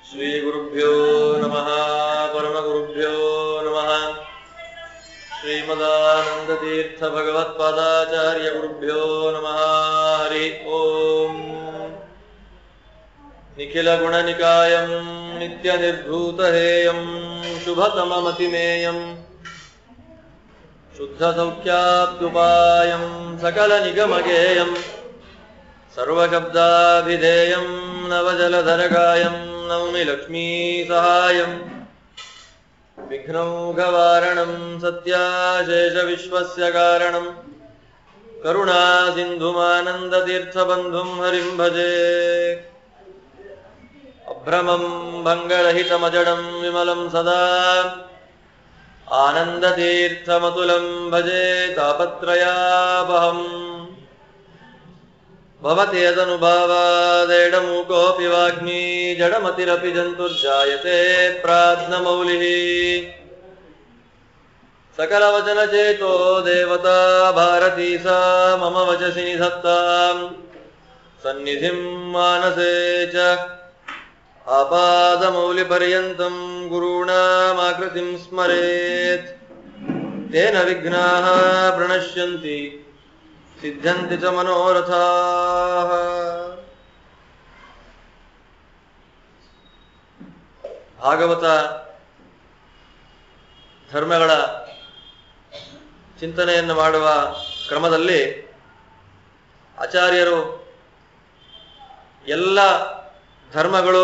श्रीगुरुभ्यो नमः परमगुरुभ्यो नमः श्रीमदानन्दतीर्थभगवत्पादाचार्यगुरुभ्यो नमः हरि ओम् निखिलगुणनिकायम् नित्यनिर्भूतहेयम् शुभतममतिमेयम् शुद्धसौख्याप्युपायम् सकलनिगमगेयम् सर्वशब्दाभिधेयम् नवजलधरगायम् नौमि लक्ष्मीसहायम् विघ्नौघवारणम् सत्याशेषविश्वस्य कारणम् करुणासिन्धुमानन्दतीर्थबन्धुम् हरिम् भजे अभ्रमम् भङ्गरहितमजडम् विमलम् सदा आनन्दतीर्थमतुलम् भजे तापत्रयापहम् भवति यदनुभावादेडमूकोऽपि वाग्मी जडमतिरपि जन्तुर्जायते प्राज्ञमौलिः सकलवचनचेतो देवता भारती सा मम वचसि निधत्ताम् सन्निधिम् मानसे च आपादमौलिपर्यन्तम् गुरूणामाकृतिम् स्मरेत् तेन विघ्नाः प्रणश्यन्ति ಸಿದ್ಧಂತಿ ಚ ಮನೋರಥಾ ಭಾಗವತ ಧರ್ಮಗಳ ಚಿಂತನೆಯನ್ನು ಮಾಡುವ ಕ್ರಮದಲ್ಲಿ ಆಚಾರ್ಯರು ಎಲ್ಲ ಧರ್ಮಗಳು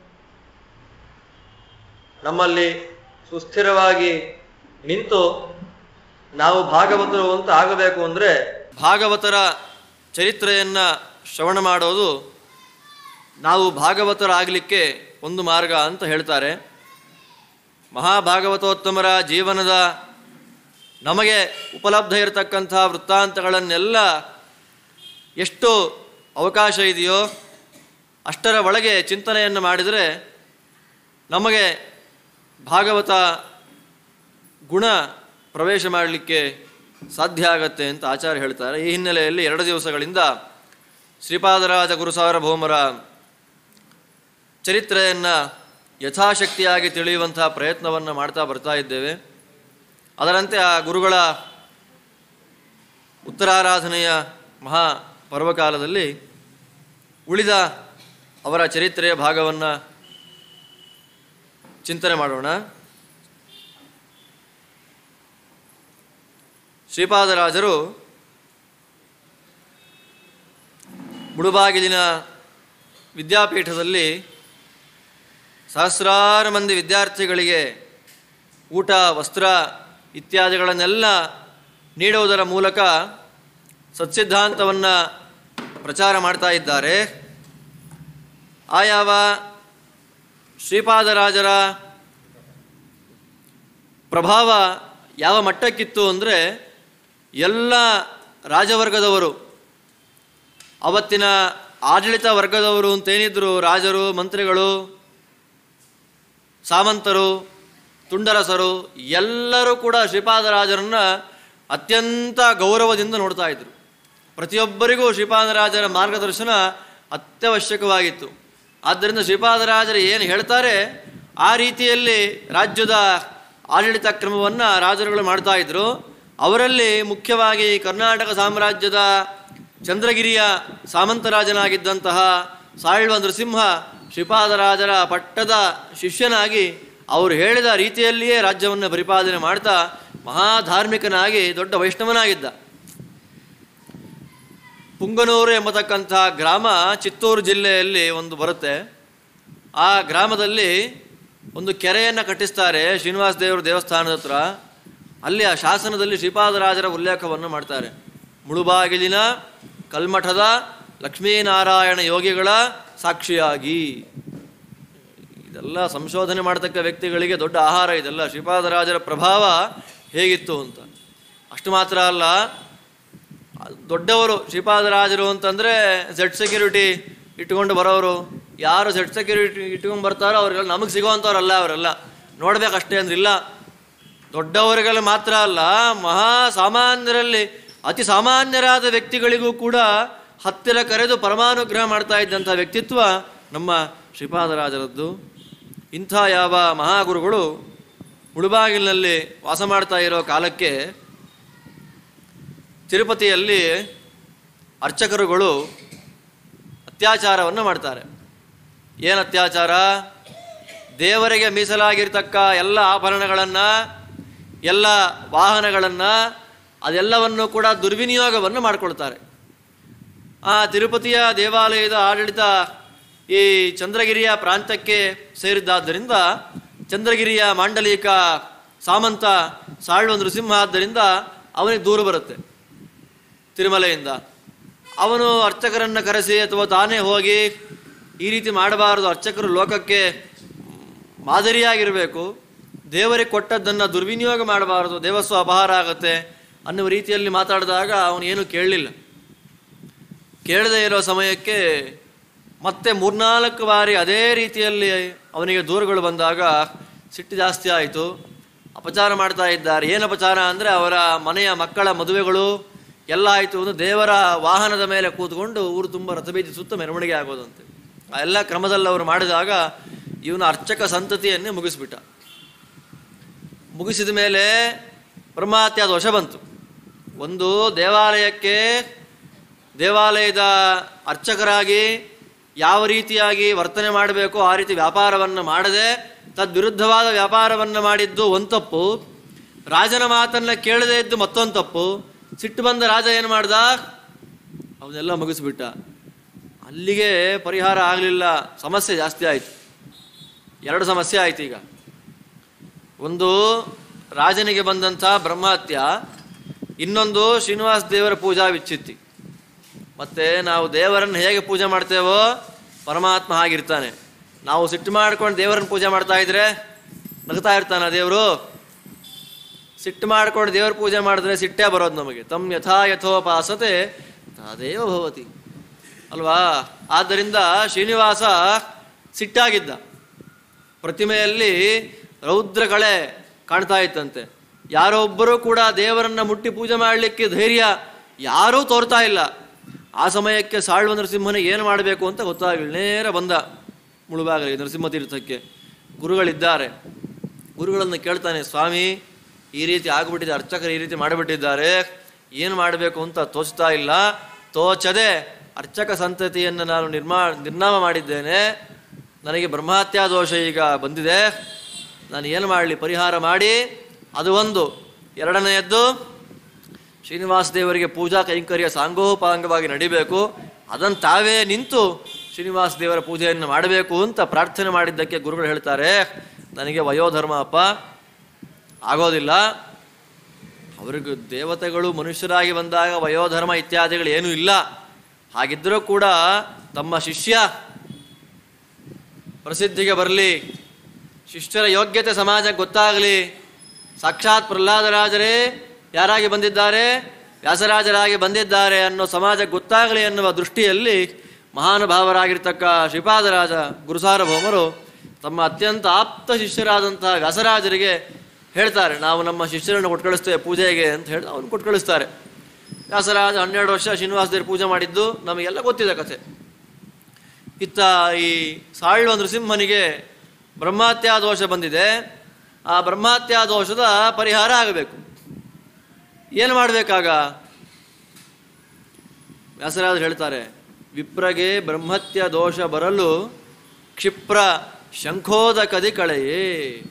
ನಮ್ಮಲ್ಲಿ ಸುಸ್ಥಿರವಾಗಿ ನಿಂತು ನಾವು ಭಾಗವತರು ಅಂತ ಆಗಬೇಕು ಅಂದರೆ ಭಾಗವತರ ಚರಿತ್ರೆಯನ್ನು ಶ್ರವಣ ಮಾಡೋದು ನಾವು ಭಾಗವತರಾಗಲಿಕ್ಕೆ ಒಂದು ಮಾರ್ಗ ಅಂತ ಹೇಳ್ತಾರೆ ಮಹಾಭಾಗವತೋತ್ತಮರ ಜೀವನದ ನಮಗೆ ಉಪಲಬ್ಧ ಇರತಕ್ಕಂಥ ವೃತ್ತಾಂತಗಳನ್ನೆಲ್ಲ ಎಷ್ಟು ಅವಕಾಶ ಇದೆಯೋ ಅಷ್ಟರ ಒಳಗೆ ಚಿಂತನೆಯನ್ನು ಮಾಡಿದರೆ ನಮಗೆ ಭಾಗವತ ಗುಣ ಪ್ರವೇಶ ಮಾಡಲಿಕ್ಕೆ ಸಾಧ್ಯ ಆಗತ್ತೆ ಅಂತ ಆಚಾರ್ಯ ಹೇಳ್ತಾರೆ ಈ ಹಿನ್ನೆಲೆಯಲ್ಲಿ ಎರಡು ದಿವಸಗಳಿಂದ ಶ್ರೀಪಾದರಾಜ ಗುರುಸಾರ್ವಭೌಮರ ಚರಿತ್ರೆಯನ್ನು ಯಥಾಶಕ್ತಿಯಾಗಿ ತಿಳಿಯುವಂತಹ ಪ್ರಯತ್ನವನ್ನು ಮಾಡ್ತಾ ಬರ್ತಾ ಇದ್ದೇವೆ ಅದರಂತೆ ಆ ಗುರುಗಳ ಉತ್ತರಾರಾಧನೆಯ ಮಹಾ ಪರ್ವಕಾಲದಲ್ಲಿ ಉಳಿದ ಅವರ ಚರಿತ್ರೆಯ ಭಾಗವನ್ನು ಚಿಂತನೆ ಮಾಡೋಣ ಶ್ರೀಪಾದರಾಜರು ಮುಳುಬಾಗಿಲಿನ ವಿದ್ಯಾಪೀಠದಲ್ಲಿ ಸಹಸ್ರಾರು ಮಂದಿ ವಿದ್ಯಾರ್ಥಿಗಳಿಗೆ ಊಟ ವಸ್ತ್ರ ಇತ್ಯಾದಿಗಳನ್ನೆಲ್ಲ ನೀಡುವುದರ ಮೂಲಕ ಸತ್ಸಿದ್ಧಾಂತವನ್ನು ಪ್ರಚಾರ ಮಾಡ್ತಾ ಇದ್ದಾರೆ ಆಯಾವ ಶ್ರೀಪಾದರಾಜರ ಪ್ರಭಾವ ಯಾವ ಮಟ್ಟಕ್ಕಿತ್ತು ಅಂದರೆ ಎಲ್ಲ ರಾಜವರ್ಗದವರು ಅವತ್ತಿನ ಆಡಳಿತ ವರ್ಗದವರು ಅಂತೇನಿದ್ರು ರಾಜರು ಮಂತ್ರಿಗಳು ಸಾಮಂತರು ತುಂಡರಸರು ಎಲ್ಲರೂ ಕೂಡ ಶ್ರೀಪಾದರಾಜರನ್ನು ಅತ್ಯಂತ ಗೌರವದಿಂದ ನೋಡ್ತಾ ಇದ್ರು ಪ್ರತಿಯೊಬ್ಬರಿಗೂ ಶ್ರೀಪಾದರಾಜರ ಮಾರ್ಗದರ್ಶನ ಅತ್ಯವಶ್ಯಕವಾಗಿತ್ತು ಆದ್ದರಿಂದ ಶ್ರೀಪಾದರಾಜರು ಏನು ಹೇಳ್ತಾರೆ ಆ ರೀತಿಯಲ್ಲಿ ರಾಜ್ಯದ ಆಡಳಿತ ಕ್ರಮವನ್ನು ರಾಜರುಗಳು ಮಾಡ್ತಾ ಇದ್ರು ಅವರಲ್ಲಿ ಮುಖ್ಯವಾಗಿ ಕರ್ನಾಟಕ ಸಾಮ್ರಾಜ್ಯದ ಚಂದ್ರಗಿರಿಯ ಸಾಮಂತರಾಜನಾಗಿದ್ದಂತಹ ಸಾಳ್ವ ನರಸಿಂಹ ಶ್ರೀಪಾದರಾಜರ ಪಟ್ಟದ ಶಿಷ್ಯನಾಗಿ ಅವರು ಹೇಳಿದ ರೀತಿಯಲ್ಲಿಯೇ ರಾಜ್ಯವನ್ನು ಪರಿಪಾಲನೆ ಮಾಡ್ತಾ ಮಹಾಧಾರ್ಮಿಕನಾಗಿ ದೊಡ್ಡ ವೈಷ್ಣವನಾಗಿದ್ದ ಪುಂಗನೂರು ಎಂಬತಕ್ಕಂಥ ಗ್ರಾಮ ಚಿತ್ತೂರು ಜಿಲ್ಲೆಯಲ್ಲಿ ಒಂದು ಬರುತ್ತೆ ಆ ಗ್ರಾಮದಲ್ಲಿ ಒಂದು ಕೆರೆಯನ್ನು ಕಟ್ಟಿಸ್ತಾರೆ ಶ್ರೀನಿವಾಸ ದೇವರ ದೇವಸ್ಥಾನದ ಹತ್ರ ಅಲ್ಲಿ ಆ ಶಾಸನದಲ್ಲಿ ಶ್ರೀಪಾದರಾಜರ ಉಲ್ಲೇಖವನ್ನು ಮಾಡ್ತಾರೆ ಮುಳುಬಾಗಿಲಿನ ಕಲ್ಮಠದ ಲಕ್ಷ್ಮೀನಾರಾಯಣ ಯೋಗಿಗಳ ಸಾಕ್ಷಿಯಾಗಿ ಇದೆಲ್ಲ ಸಂಶೋಧನೆ ಮಾಡತಕ್ಕ ವ್ಯಕ್ತಿಗಳಿಗೆ ದೊಡ್ಡ ಆಹಾರ ಇದೆಲ್ಲ ಶ್ರೀಪಾದರಾಜರ ಪ್ರಭಾವ ಹೇಗಿತ್ತು ಅಂತ ಅಷ್ಟು ಮಾತ್ರ ಅಲ್ಲ ದೊಡ್ಡವರು ಶ್ರೀಪಾದರಾಜರು ಅಂತಂದರೆ ಝೆಡ್ ಸೆಕ್ಯೂರಿಟಿ ಇಟ್ಕೊಂಡು ಬರೋರು ಯಾರು ಝೆಡ್ ಸೆಕ್ಯೂರಿಟಿ ಇಟ್ಕೊಂಡು ಬರ್ತಾರೋ ಅವ್ರಿಗೆಲ್ಲ ನಮಗೆ ಸಿಗೋವಂಥವ್ರಲ್ಲ ಅವರೆಲ್ಲ ನೋಡ್ಬೇಕಷ್ಟೇ ಅಂದ್ರಿಲ್ಲ ದೊಡ್ಡವರಿಗೆಲ್ಲ ಮಾತ್ರ ಅಲ್ಲ ಮಹಾ ಸಾಮಾನ್ಯರಲ್ಲಿ ಅತಿ ಸಾಮಾನ್ಯರಾದ ವ್ಯಕ್ತಿಗಳಿಗೂ ಕೂಡ ಹತ್ತಿರ ಕರೆದು ಪರಮಾನುಗ್ರಹ ಮಾಡ್ತಾ ಇದ್ದಂಥ ವ್ಯಕ್ತಿತ್ವ ನಮ್ಮ ಶ್ರೀಪಾದರಾಜರದ್ದು ಇಂಥ ಯಾವ ಮಹಾಗುರುಗಳು ಮುಳುಬಾಗಿಲಿನಲ್ಲಿ ವಾಸ ಮಾಡ್ತಾ ಇರೋ ಕಾಲಕ್ಕೆ ತಿರುಪತಿಯಲ್ಲಿ ಅರ್ಚಕರುಗಳು ಅತ್ಯಾಚಾರವನ್ನು ಮಾಡ್ತಾರೆ ಏನು ಅತ್ಯಾಚಾರ ದೇವರಿಗೆ ಮೀಸಲಾಗಿರ್ತಕ್ಕ ಎಲ್ಲ ಆಭರಣಗಳನ್ನು ಎಲ್ಲ ವಾಹನಗಳನ್ನು ಅದೆಲ್ಲವನ್ನು ಕೂಡ ದುರ್ವಿನಿಯೋಗವನ್ನು ಮಾಡಿಕೊಳ್ತಾರೆ ಆ ತಿರುಪತಿಯ ದೇವಾಲಯದ ಆಡಳಿತ ಈ ಚಂದ್ರಗಿರಿಯ ಪ್ರಾಂತ್ಯಕ್ಕೆ ಸೇರಿದ್ದಾದ್ದರಿಂದ ಚಂದ್ರಗಿರಿಯ ಮಾಂಡಲಿಕ ಸಾಮಂತ ಸಾಳ್ವ ನೃಸಿಂಹ ಆದ್ದರಿಂದ ಅವನಿಗೆ ದೂರು ಬರುತ್ತೆ ತಿರುಮಲೆಯಿಂದ ಅವನು ಅರ್ಚಕರನ್ನು ಕರೆಸಿ ಅಥವಾ ತಾನೇ ಹೋಗಿ ಈ ರೀತಿ ಮಾಡಬಾರದು ಅರ್ಚಕರು ಲೋಕಕ್ಕೆ ಮಾದರಿಯಾಗಿರಬೇಕು ದೇವರಿಗೆ ಕೊಟ್ಟದ್ದನ್ನು ದುರ್ವಿನಿಯೋಗ ಮಾಡಬಾರದು ದೇವಸ್ವ ಅಪಹಾರ ಆಗುತ್ತೆ ಅನ್ನುವ ರೀತಿಯಲ್ಲಿ ಮಾತಾಡಿದಾಗ ಅವನು ಏನೂ ಕೇಳಲಿಲ್ಲ ಕೇಳದೇ ಇರೋ ಸಮಯಕ್ಕೆ ಮತ್ತೆ ಮೂರ್ನಾಲ್ಕು ಬಾರಿ ಅದೇ ರೀತಿಯಲ್ಲಿ ಅವನಿಗೆ ದೂರುಗಳು ಬಂದಾಗ ಸಿಟ್ಟು ಜಾಸ್ತಿ ಆಯಿತು ಅಪಚಾರ ಮಾಡ್ತಾ ಇದ್ದಾರೆ ಏನು ಅಪಚಾರ ಅಂದರೆ ಅವರ ಮನೆಯ ಮಕ್ಕಳ ಮದುವೆಗಳು ಎಲ್ಲ ಆಯಿತು ಒಂದು ದೇವರ ವಾಹನದ ಮೇಲೆ ಕೂತ್ಕೊಂಡು ಊರು ತುಂಬ ರಥಬೀದಿ ಸುತ್ತ ಮೆರವಣಿಗೆ ಆಗೋದಂತೆ ಆ ಎಲ್ಲ ಕ್ರಮದಲ್ಲಿ ಅವರು ಮಾಡಿದಾಗ ಇವನ ಅರ್ಚಕ ಸಂತತಿಯನ್ನೇ ಮುಗಿಸ್ಬಿಟ್ಟ ಮುಗಿಸಿದ ಮೇಲೆ ಬ್ರಹ್ಮಹತ್ಯಾ ದೋಷ ಬಂತು ಒಂದು ದೇವಾಲಯಕ್ಕೆ ದೇವಾಲಯದ ಅರ್ಚಕರಾಗಿ ಯಾವ ರೀತಿಯಾಗಿ ವರ್ತನೆ ಮಾಡಬೇಕೋ ಆ ರೀತಿ ವ್ಯಾಪಾರವನ್ನು ಮಾಡದೆ ತದ್ವಿರುದ್ಧವಾದ ವ್ಯಾಪಾರವನ್ನು ಮಾಡಿದ್ದು ಒಂದು ತಪ್ಪು ರಾಜನ ಮಾತನ್ನು ಕೇಳದೇ ಇದ್ದು ಮತ್ತೊಂದು ತಪ್ಪು ಸಿಟ್ಟು ಬಂದ ರಾಜ ಏನು ಮಾಡ್ದ ಅವನ್ನೆಲ್ಲ ಮುಗಿಸ್ಬಿಟ್ಟ ಅಲ್ಲಿಗೆ ಪರಿಹಾರ ಆಗಲಿಲ್ಲ ಸಮಸ್ಯೆ ಜಾಸ್ತಿ ಆಯಿತು ಎರಡು ಸಮಸ್ಯೆ ಆಯ್ತು ಈಗ ಒಂದು ರಾಜನಿಗೆ ಬಂದಂಥ ಬ್ರಹ್ಮಹತ್ಯ ಇನ್ನೊಂದು ಶ್ರೀನಿವಾಸ ದೇವರ ಪೂಜಾ ವಿಚ್ಛಿತ್ತಿ ಮತ್ತೆ ನಾವು ದೇವರನ್ನು ಹೇಗೆ ಪೂಜೆ ಮಾಡ್ತೇವೋ ಪರಮಾತ್ಮ ಹಾಗಿರ್ತಾನೆ ನಾವು ಸಿಟ್ಟು ಮಾಡ್ಕೊಂಡು ದೇವರನ್ನು ಪೂಜೆ ಮಾಡ್ತಾ ಇದ್ರೆ ನಗ್ತಾ ಇರ್ತಾನ ದೇವರು ಸಿಟ್ಟು ಮಾಡ್ಕೊಂಡು ದೇವರ ಪೂಜೆ ಮಾಡಿದ್ರೆ ಸಿಟ್ಟೇ ಬರೋದು ನಮಗೆ ತಮ್ ಯಥಾ ಯಥೋಪಾಸತೆ ತದೇವ ಭವತಿ ಅಲ್ವಾ ಆದ್ದರಿಂದ ಶ್ರೀನಿವಾಸ ಸಿಟ್ಟಾಗಿದ್ದ ಪ್ರತಿಮೆಯಲ್ಲಿ ರೌದ್ರ ಕಳೆ ಕಾಣ್ತಾ ಇತ್ತಂತೆ ಯಾರೋ ಒಬ್ಬರೂ ಕೂಡ ದೇವರನ್ನ ಮುಟ್ಟಿ ಪೂಜೆ ಮಾಡಲಿಕ್ಕೆ ಧೈರ್ಯ ಯಾರೂ ತೋರ್ತಾ ಇಲ್ಲ ಆ ಸಮಯಕ್ಕೆ ಸಾಳ್ವ ನರಸಿಂಹನಿಗೆ ಏನು ಮಾಡಬೇಕು ಅಂತ ಗೊತ್ತಾಗಲಿಲ್ಲ ನೇರ ಬಂದ ಮುಳುಬಾಗಲಿ ನರಸಿಂಹ ತೀರ್ಥಕ್ಕೆ ಗುರುಗಳಿದ್ದಾರೆ ಗುರುಗಳನ್ನು ಕೇಳ್ತಾನೆ ಸ್ವಾಮಿ ಈ ರೀತಿ ಆಗ್ಬಿಟ್ಟಿದೆ ಅರ್ಚಕರು ಈ ರೀತಿ ಮಾಡಿಬಿಟ್ಟಿದ್ದಾರೆ ಏನು ಮಾಡಬೇಕು ಅಂತ ತೋಚ್ತಾ ಇಲ್ಲ ತೋಚದೆ ಅರ್ಚಕ ಸಂತತಿಯನ್ನು ನಾನು ನಿರ್ಮಾ ನಿರ್ನಾಮ ಮಾಡಿದ್ದೇನೆ ನನಗೆ ಬ್ರಹ್ಮಹತ್ಯಾ ದೋಷ ಈಗ ಬಂದಿದೆ ನಾನು ಏನು ಮಾಡಲಿ ಪರಿಹಾರ ಮಾಡಿ ಅದು ಒಂದು ಎರಡನೆಯದ್ದು ಶ್ರೀನಿವಾಸ ದೇವರಿಗೆ ಪೂಜಾ ಕೈಂಕರ್ಯ ಸಾಂಗೋಪಾಂಗವಾಗಿ ನಡಿಬೇಕು ಅದನ್ನು ತಾವೇ ನಿಂತು ಶ್ರೀನಿವಾಸ ದೇವರ ಪೂಜೆಯನ್ನು ಮಾಡಬೇಕು ಅಂತ ಪ್ರಾರ್ಥನೆ ಮಾಡಿದ್ದಕ್ಕೆ ಗುರುಗಳು ಹೇಳ್ತಾರೆ ನನಗೆ ವಯೋಧರ್ಮ ಅಪ್ಪ ಆಗೋದಿಲ್ಲ ಅವ್ರಿಗೆ ದೇವತೆಗಳು ಮನುಷ್ಯರಾಗಿ ಬಂದಾಗ ವಯೋಧರ್ಮ ಇತ್ಯಾದಿಗಳು ಏನೂ ಇಲ್ಲ ಹಾಗಿದ್ದರೂ ಕೂಡ ತಮ್ಮ ಶಿಷ್ಯ ಪ್ರಸಿದ್ಧಿಗೆ ಬರಲಿ ಶಿಷ್ಯರ ಯೋಗ್ಯತೆ ಸಮಾಜಕ್ಕೆ ಗೊತ್ತಾಗಲಿ ಸಾಕ್ಷಾತ್ ಪ್ರಹ್ಲಾದರಾಜರೇ ಯಾರಾಗಿ ಬಂದಿದ್ದಾರೆ ವ್ಯಾಸರಾಜರಾಗಿ ಬಂದಿದ್ದಾರೆ ಅನ್ನೋ ಸಮಾಜಕ್ಕೆ ಗೊತ್ತಾಗಲಿ ಅನ್ನುವ ದೃಷ್ಟಿಯಲ್ಲಿ ಮಹಾನುಭಾವರಾಗಿರ್ತಕ್ಕ ಶ್ರೀಪಾದರಾಜ ಗುರುಸಾರ್ವಭೌಮರು ತಮ್ಮ ಅತ್ಯಂತ ಆಪ್ತ ಶಿಷ್ಯರಾದಂತಹ ವ್ಯಾಸರಾಜರಿಗೆ ಹೇಳ್ತಾರೆ ನಾವು ನಮ್ಮ ಶಿಷ್ಯರನ್ನು ಕೊಟ್ಟು ಕಳಿಸ್ತೇವೆ ಪೂಜೆಗೆ ಅಂತ ಹೇಳಿ ಅವ್ನು ಕೊಟ್ಟು ಕಳಿಸ್ತಾರೆ ವ್ಯಾಸರಾಜ ಹನ್ನೆರಡು ವರ್ಷ ಶ್ರೀನಿವಾಸ ದೇವರು ಪೂಜೆ ಮಾಡಿದ್ದು ನಮಗೆಲ್ಲ ಗೊತ್ತಿದೆ ಕಥೆ ಇತ್ತ ಈ ಸಾಳ್ವ ನೃಸಿಂಹನಿಗೆ ಬ್ರಹ್ಮಹತ್ಯಾ ದೋಷ ಬಂದಿದೆ ಆ ಬ್ರಹ್ಮಹತ್ಯಾ ದೋಷದ ಪರಿಹಾರ ಆಗಬೇಕು ಏನು ಮಾಡಬೇಕಾಗ ವ್ಯಾಸರಾಜರು ಹೇಳ್ತಾರೆ ವಿಪ್ರಗೆ ಬ್ರಹ್ಮತ್ಯ ದೋಷ ಬರಲು ಕ್ಷಿಪ್ರ ಶಂಖೋದಕದಿ ಕಳೆಯೇ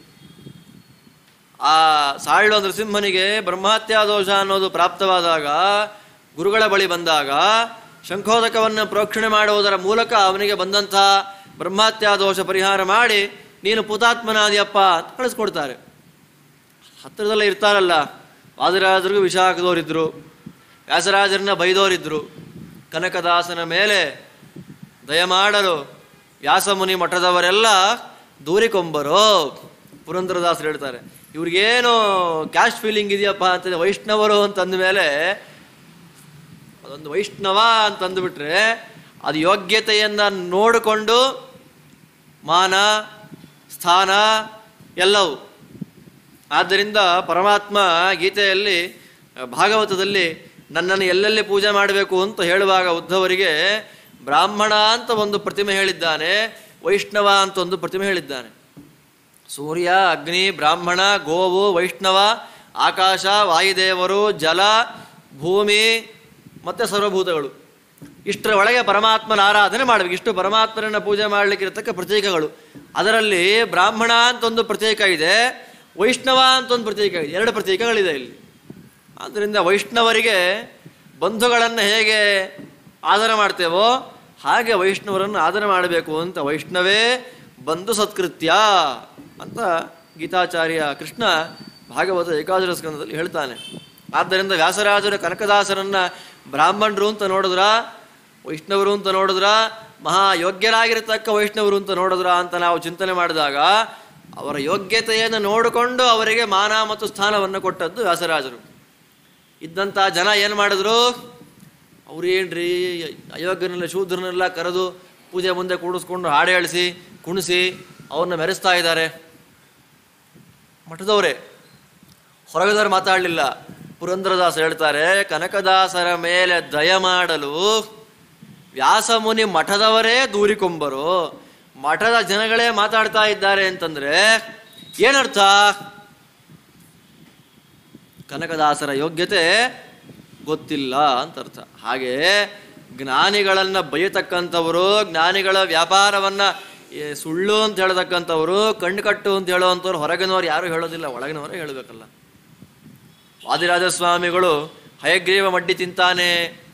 ಆ ಸಾಳ್ವ ನೃಸಿಂಹನಿಗೆ ಬ್ರಹ್ಮಹತ್ಯಾ ದೋಷ ಅನ್ನೋದು ಪ್ರಾಪ್ತವಾದಾಗ ಗುರುಗಳ ಬಳಿ ಬಂದಾಗ ಶಂಖೋದಕವನ್ನು ಪ್ರೋಕ್ಷಣೆ ಮಾಡುವುದರ ಮೂಲಕ ಅವನಿಗೆ ಬಂದಂಥ ಬ್ರಹ್ಮಹತ್ಯಾ ದೋಷ ಪರಿಹಾರ ಮಾಡಿ ನೀನು ಪುತಾತ್ಮನಾದಿಯಪ್ಪ ಅಂತ ಕಳಿಸ್ಕೊಡ್ತಾರೆ ಹತ್ತಿರದಲ್ಲೇ ಇರ್ತಾರಲ್ಲ ವಾದಿರಾಜರಿಗೂ ವಿಷ ಹಾಕಿದವರಿದ್ರು ವ್ಯಾಸರಾಜರನ್ನ ಬೈದವರಿದ್ರು ಕನಕದಾಸನ ಮೇಲೆ ದಯಮಾಡಲು ವ್ಯಾಸಮುನಿ ಮಠದವರೆಲ್ಲ ದೂರಿಕೊಂಬರು ಪುರಂದರದಾಸರು ಹೇಳ್ತಾರೆ ಇವ್ರಿಗೇನು ಕ್ಯಾಶ್ ಫೀಲಿಂಗ್ ಇದೆಯಪ್ಪ ಅಂತ ವೈಷ್ಣವರು ಅಂತಂದ ಮೇಲೆ ಅದೊಂದು ವೈಷ್ಣವ ಅಂತಂದುಬಿಟ್ರೆ ಅದು ಯೋಗ್ಯತೆಯನ್ನು ನೋಡಿಕೊಂಡು ಮಾನ ಸ್ಥಾನ ಎಲ್ಲವೂ ಆದ್ದರಿಂದ ಪರಮಾತ್ಮ ಗೀತೆಯಲ್ಲಿ ಭಾಗವತದಲ್ಲಿ ನನ್ನನ್ನು ಎಲ್ಲೆಲ್ಲಿ ಪೂಜೆ ಮಾಡಬೇಕು ಅಂತ ಹೇಳುವಾಗ ಉದ್ಧವರಿಗೆ ಬ್ರಾಹ್ಮಣ ಅಂತ ಒಂದು ಪ್ರತಿಮೆ ಹೇಳಿದ್ದಾನೆ ವೈಷ್ಣವ ಅಂತ ಒಂದು ಪ್ರತಿಮೆ ಹೇಳಿದ್ದಾನೆ ಸೂರ್ಯ ಅಗ್ನಿ ಬ್ರಾಹ್ಮಣ ಗೋವು ವೈಷ್ಣವ ಆಕಾಶ ವಾಯುದೇವರು ಜಲ ಭೂಮಿ ಮತ್ತು ಸರ್ವಭೂತಗಳು ಇಷ್ಟರ ಒಳಗೆ ಪರಮಾತ್ಮನ ಆರಾಧನೆ ಮಾಡಬೇಕು ಇಷ್ಟು ಪರಮಾತ್ಮನನ್ನ ಪೂಜೆ ಮಾಡಲಿಕ್ಕೆ ಇರತಕ್ಕ ಪ್ರತೀಕಗಳು ಅದರಲ್ಲಿ ಬ್ರಾಹ್ಮಣ ಅಂತ ಒಂದು ಪ್ರತೀಕ ಇದೆ ವೈಷ್ಣವ ಅಂತ ಒಂದು ಪ್ರತೀಕ ಇದೆ ಎರಡು ಪ್ರತೀಕಗಳಿದೆ ಇಲ್ಲಿ ಆದ್ದರಿಂದ ವೈಷ್ಣವರಿಗೆ ಬಂಧುಗಳನ್ನು ಹೇಗೆ ಆದರ ಮಾಡ್ತೇವೋ ಹಾಗೆ ವೈಷ್ಣವರನ್ನು ಆದರ ಮಾಡಬೇಕು ಅಂತ ವೈಷ್ಣವೇ ಬಂಧು ಸತ್ಕೃತ್ಯ ಅಂತ ಗೀತಾಚಾರ್ಯ ಕೃಷ್ಣ ಭಾಗವತ ಏಕಾದಶ ಸ್ಕಂದದಲ್ಲಿ ಹೇಳ್ತಾನೆ ಆದ್ದರಿಂದ ವ್ಯಾಸರಾಜರ ಕನಕದಾಸರನ್ನ ಬ್ರಾಹ್ಮಣರು ಅಂತ ನೋಡಿದ್ರ ವೈಷ್ಣವರು ಅಂತ ನೋಡಿದ್ರ ಮಹಾ ಯೋಗ್ಯರಾಗಿರತಕ್ಕ ವೈಷ್ಣವರು ಅಂತ ನೋಡಿದ್ರ ಅಂತ ನಾವು ಚಿಂತನೆ ಮಾಡಿದಾಗ ಅವರ ಯೋಗ್ಯತೆಯನ್ನು ನೋಡಿಕೊಂಡು ಅವರಿಗೆ ಮಾನ ಮತ್ತು ಸ್ಥಾನವನ್ನು ಕೊಟ್ಟದ್ದು ವ್ಯಾಸರಾಜರು ಇದ್ದಂಥ ಜನ ಏನು ಮಾಡಿದ್ರು ಅವ್ರು ಏನ್ರಿ ಅಯೋಗ್ಯನೆಲ್ಲ ಶೂದ್ರನೆಲ್ಲ ಕರೆದು ಪೂಜೆ ಮುಂದೆ ಕೂಡಿಸ್ಕೊಂಡು ಹಾಡು ಹೇಳಿಸಿ ಕುಣಿಸಿ ಅವ್ರನ್ನ ಮೆರೆಸ್ತಾ ಇದ್ದಾರೆ ಮಠದವರೇ ಹೊರಗದವರು ಮಾತಾಡಲಿಲ್ಲ ಪುರಂದರದಾಸ ಹೇಳ್ತಾರೆ ಕನಕದಾಸರ ಮೇಲೆ ದಯ ಮಾಡಲು ವ್ಯಾಸಮುನಿ ಮಠದವರೇ ದೂರಿಕೊಂಬರು ಮಠದ ಜನಗಳೇ ಮಾತಾಡ್ತಾ ಇದ್ದಾರೆ ಅಂತಂದ್ರೆ ಏನರ್ಥ ಕನಕದಾಸರ ಯೋಗ್ಯತೆ ಗೊತ್ತಿಲ್ಲ ಅಂತ ಅರ್ಥ ಹಾಗೆ ಜ್ಞಾನಿಗಳನ್ನ ಬೈಯತಕ್ಕಂಥವರು ಜ್ಞಾನಿಗಳ ವ್ಯಾಪಾರವನ್ನ ಏ, ಸುಳ್ಳು ಅಂತ ಹೇಳತಕ್ಕಂಥವರು ಕಣ್ಣು ಕಟ್ಟು ಅಂತ ಹೇಳುವಂಥವ್ರು ಹೊರಗಿನವ್ರು ಯಾರು ಹೇಳೋದಿಲ್ಲ ಒಳಗಿನವರೇ ಹೇಳಬೇಕಲ್ಲ ವಾದಿರಾಜ ಸ್ವಾಮಿಗಳು ಹಯಗ್ರೀವ ಮಡ್ಡಿ ತಿಂತಾನೆ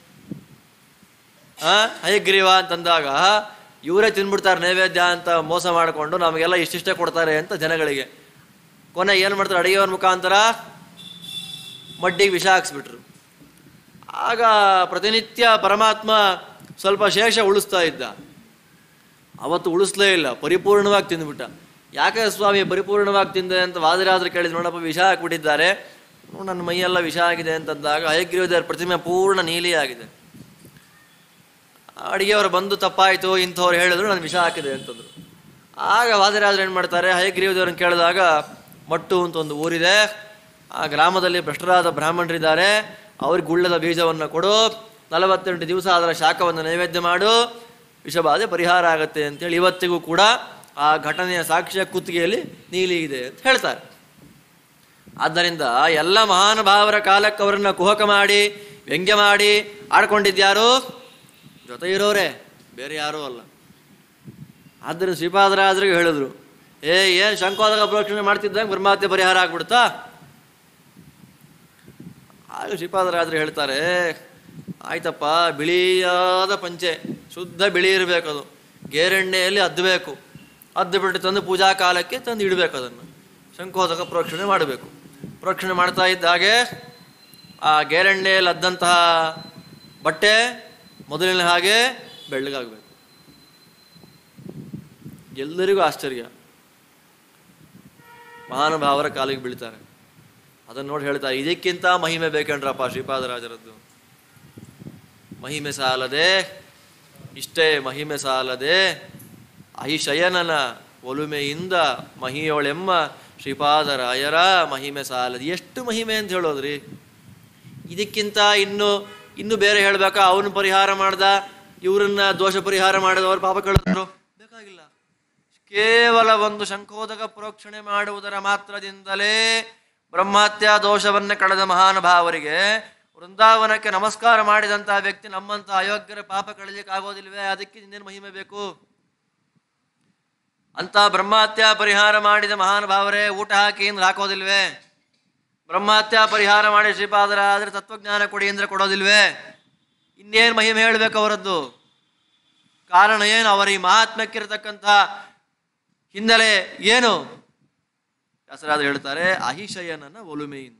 ಆ ಹಯಗ್ರೀವ ಅಂತಂದಾಗ ಇವರೇ ತಿನ್ಬಿಡ್ತಾರೆ ನೈವೇದ್ಯ ಅಂತ ಮೋಸ ಮಾಡಿಕೊಂಡು ನಮಗೆಲ್ಲ ಇಷ್ಟಿಷ್ಟೇ ಕೊಡ್ತಾರೆ ಅಂತ ಜನಗಳಿಗೆ ಕೊನೆ ಏನು ಮಾಡ್ತಾರೆ ಅಡಿಗೆಯವ್ರ ಮುಖಾಂತರ ಮಡ್ಡಿಗೆ ವಿಷ ಹಾಕ್ಸ್ಬಿಟ್ರು ಆಗ ಪ್ರತಿನಿತ್ಯ ಪರಮಾತ್ಮ ಸ್ವಲ್ಪ ಶೇಷ ಉಳಿಸ್ತಾ ಇದ್ದ ಅವತ್ತು ಉಳಿಸ್ಲೇ ಇಲ್ಲ ಪರಿಪೂರ್ಣವಾಗಿ ತಿಂದುಬಿಟ್ಟ ಯಾಕೆ ಸ್ವಾಮಿ ಪರಿಪೂರ್ಣವಾಗಿ ತಿಂದೆ ಅಂತ ವಾದಿರಾದ್ರು ಕೇಳಿದ್ರು ನೋಡಪ್ಪ ವಿಷ ಹಾಕ್ಬಿಟ್ಟಿದ್ದಾರೆ ನೋಡು, ನನ್ನ ಮೈಯೆಲ್ಲ ವಿಷ ಆಗಿದೆ ಅಂತಂದಾಗ ಹಯಗ್ರೀವದೇವರ ಪ್ರತಿಮೆ ಪೂರ್ಣ ನೀಲಿ ಆಗಿದೆ ಅಡಿಗೆಯವರು ಬಂದು ತಪ್ಪಾಯಿತು ಇಂಥವ್ರು ಹೇಳಿದ್ರು ನಾನು ವಿಷ ಹಾಕಿದೆ ಅಂತಂದ್ರು ಆಗ ವಾದಿರಾಜರು ಏನು ಮಾಡ್ತಾರೆ ಹಯಗ್ರೀವದೇವರನ್ನು ಕೇಳಿದಾಗ ಮಟ್ಟು ಅಂತ ಒಂದು ಊರಿದೆ ಆ ಗ್ರಾಮದಲ್ಲಿ ಭ್ರಷ್ಟರಾದ ಬ್ರಾಹ್ಮಣರಿದ್ದಾರೆ ಅವ್ರಿಗೆ ಗುಳ್ಳದ ಬೀಜವನ್ನು ಕೊಡು ನಲವತ್ತೆಂಟು ದಿವಸ ಅದರ ಶಾಖವನ್ನು ನೈವೇದ್ಯ ಮಾಡು ವಿಷಬಾಧೆ ಪರಿಹಾರ ಆಗುತ್ತೆ ಅಂತೇಳಿ ಇವತ್ತಿಗೂ ಕೂಡ ಆ ಘಟನೆಯ ಸಾಕ್ಷ್ಯ ಕುತ್ತಿಗೆಯಲ್ಲಿ ನೀಲಿ ಇದೆ ಅಂತ ಹೇಳ್ತಾರೆ ಆದ್ದರಿಂದ ಎಲ್ಲ ಮಹಾನುಭಾವರ ಕಾಲಕ್ಕೆ ಅವರನ್ನ ಕುಹಕ ಮಾಡಿ ವ್ಯಂಗ್ಯ ಮಾಡಿ ಆಡ್ಕೊಂಡಿದ್ಯಾರು ಜೊತೆ ಇರೋರೇ ಬೇರೆ ಯಾರೂ ಅಲ್ಲ ಆದ್ದರಿಂದ ಶ್ರೀಪಾದರಾಜರಿಗೆ ಹೇಳಿದ್ರು ಏ ಏನು ಶಂಕೋದಕ ಪ್ರೋಕ್ಷಣೆ ಮಾಡ್ತಿದ್ದಂಗೆ ಬ್ರಹ್ಮಹತ್ಯೆ ಪರಿಹಾರ ಆಗ್ಬಿಡ್ತಾ ಆಗ ಶ್ರೀಪಾದರಾಜರು ಹೇಳ್ತಾರೆ ಆಯ್ತಪ್ಪ ಬಿಳಿಯಾದ ಪಂಚೆ ಶುದ್ಧ ಬಿಳಿ ಇರಬೇಕು ಅದು ಗೇರೆಣ್ಣೆಯಲ್ಲಿ ಅದ್ದಬೇಕು ಅದ್ದು ಬಿಟ್ಟು ತಂದು ಪೂಜಾ ಕಾಲಕ್ಕೆ ತಂದು ಇಡಬೇಕು ಅದನ್ನು ಶಂಕೋದಕ ಪ್ರೋಕ್ಷಣೆ ಮಾಡಬೇಕು ಪ್ರೋಕ್ಷಣೆ ಮಾಡ್ತಾ ಇದ್ದ ಹಾಗೆ ಆ ಗೇರೆಣ್ಣೆಯಲ್ಲಿ ಅದ್ದಂತಹ ಬಟ್ಟೆ ಮೊದಲಿನ ಹಾಗೆ ಬೆಳ್ಳಗಾಗಬೇಕು ಎಲ್ಲರಿಗೂ ಆಶ್ಚರ್ಯ ಮಹಾನುಭಾವರ ಕಾಲಿಗೆ ಬೀಳ್ತಾರೆ ಅದನ್ನು ನೋಡಿ ಹೇಳ್ತಾರೆ ಇದಕ್ಕಿಂತ ಮಹಿಮೆ ಬೇಕೇನ್ರಪ್ಪ ಶ್ರೀಪಾದರಾಜರದ್ದು ಮಹಿಮೆ ಸಾಲದೆ ಇಷ್ಟೇ ಮಹಿಮೆ ಸಾಲದೆ ಅಹಿಶಯನನ ಒಲುಮೆಯಿಂದ ಮಹಿಯೋಳೆಮ್ಮ ಶ್ರೀಪಾದರಾಯರ ಮಹಿಮೆ ಸಾಲದೆ ಎಷ್ಟು ಮಹಿಮೆ ಅಂತ ಹೇಳೋದ್ರಿ ಇದಕ್ಕಿಂತ ಇನ್ನು ಇನ್ನು ಬೇರೆ ಹೇಳ್ಬೇಕಾ ಅವನು ಪರಿಹಾರ ಮಾಡ್ದ ಇವ್ರನ್ನ ದೋಷ ಪರಿಹಾರ ಮಾಡಿದವರು ಪಾಪ ಕಳೆದ್ರು ಬೇಕಾಗಿಲ್ಲ ಕೇವಲ ಒಂದು ಶಂಕೋದಕ ಪ್ರೋಕ್ಷಣೆ ಮಾಡುವುದರ ಮಾತ್ರದಿಂದಲೇ ಬ್ರಹ್ಮಹತ್ಯ ದೋಷವನ್ನ ಕಳೆದ ಮಹಾನುಭಾವರಿಗೆ ವೃಂದಾವನಕ್ಕೆ ನಮಸ್ಕಾರ ಮಾಡಿದಂತಹ ವ್ಯಕ್ತಿ ನಮ್ಮಂತ ಅಯೋಗ್ಯರ ಪಾಪ ಕಳಲಿಕ್ಕೆ ಆಗೋದಿಲ್ವೇ ಅದಕ್ಕೆ ಇನ್ನೇನು ಮಹಿಮೆ ಬೇಕು ಅಂತ ಬ್ರಹ್ಮಹತ್ಯ ಪರಿಹಾರ ಮಾಡಿದ ಮಹಾನುಭಾವರೇ ಊಟ ಹಾಕಿ ಅಂದ್ರೆ ಹಾಕೋದಿಲ್ವೇ ಬ್ರಹ್ಮಹತ್ಯ ಪರಿಹಾರ ಮಾಡಿ ಶ್ರೀಪಾದರಾದ್ರೆ ತತ್ವಜ್ಞಾನ ಕೊಡಿ ಅಂದ್ರೆ ಕೊಡೋದಿಲ್ವೇ ಇನ್ನೇನು ಮಹಿಮೆ ಹೇಳಬೇಕು ಅವರದ್ದು ಕಾರಣ ಏನು ಅವರ ಈ ಮಹಾತ್ಮಕ್ಕಿರತಕ್ಕಂಥ ಹಿನ್ನೆಲೆ ಏನು ವ್ಯಾಸರಾದ್ರು ಹೇಳ್ತಾರೆ ಅಹಿಶಯನನ ಒಲುಮೆಯಿಂದ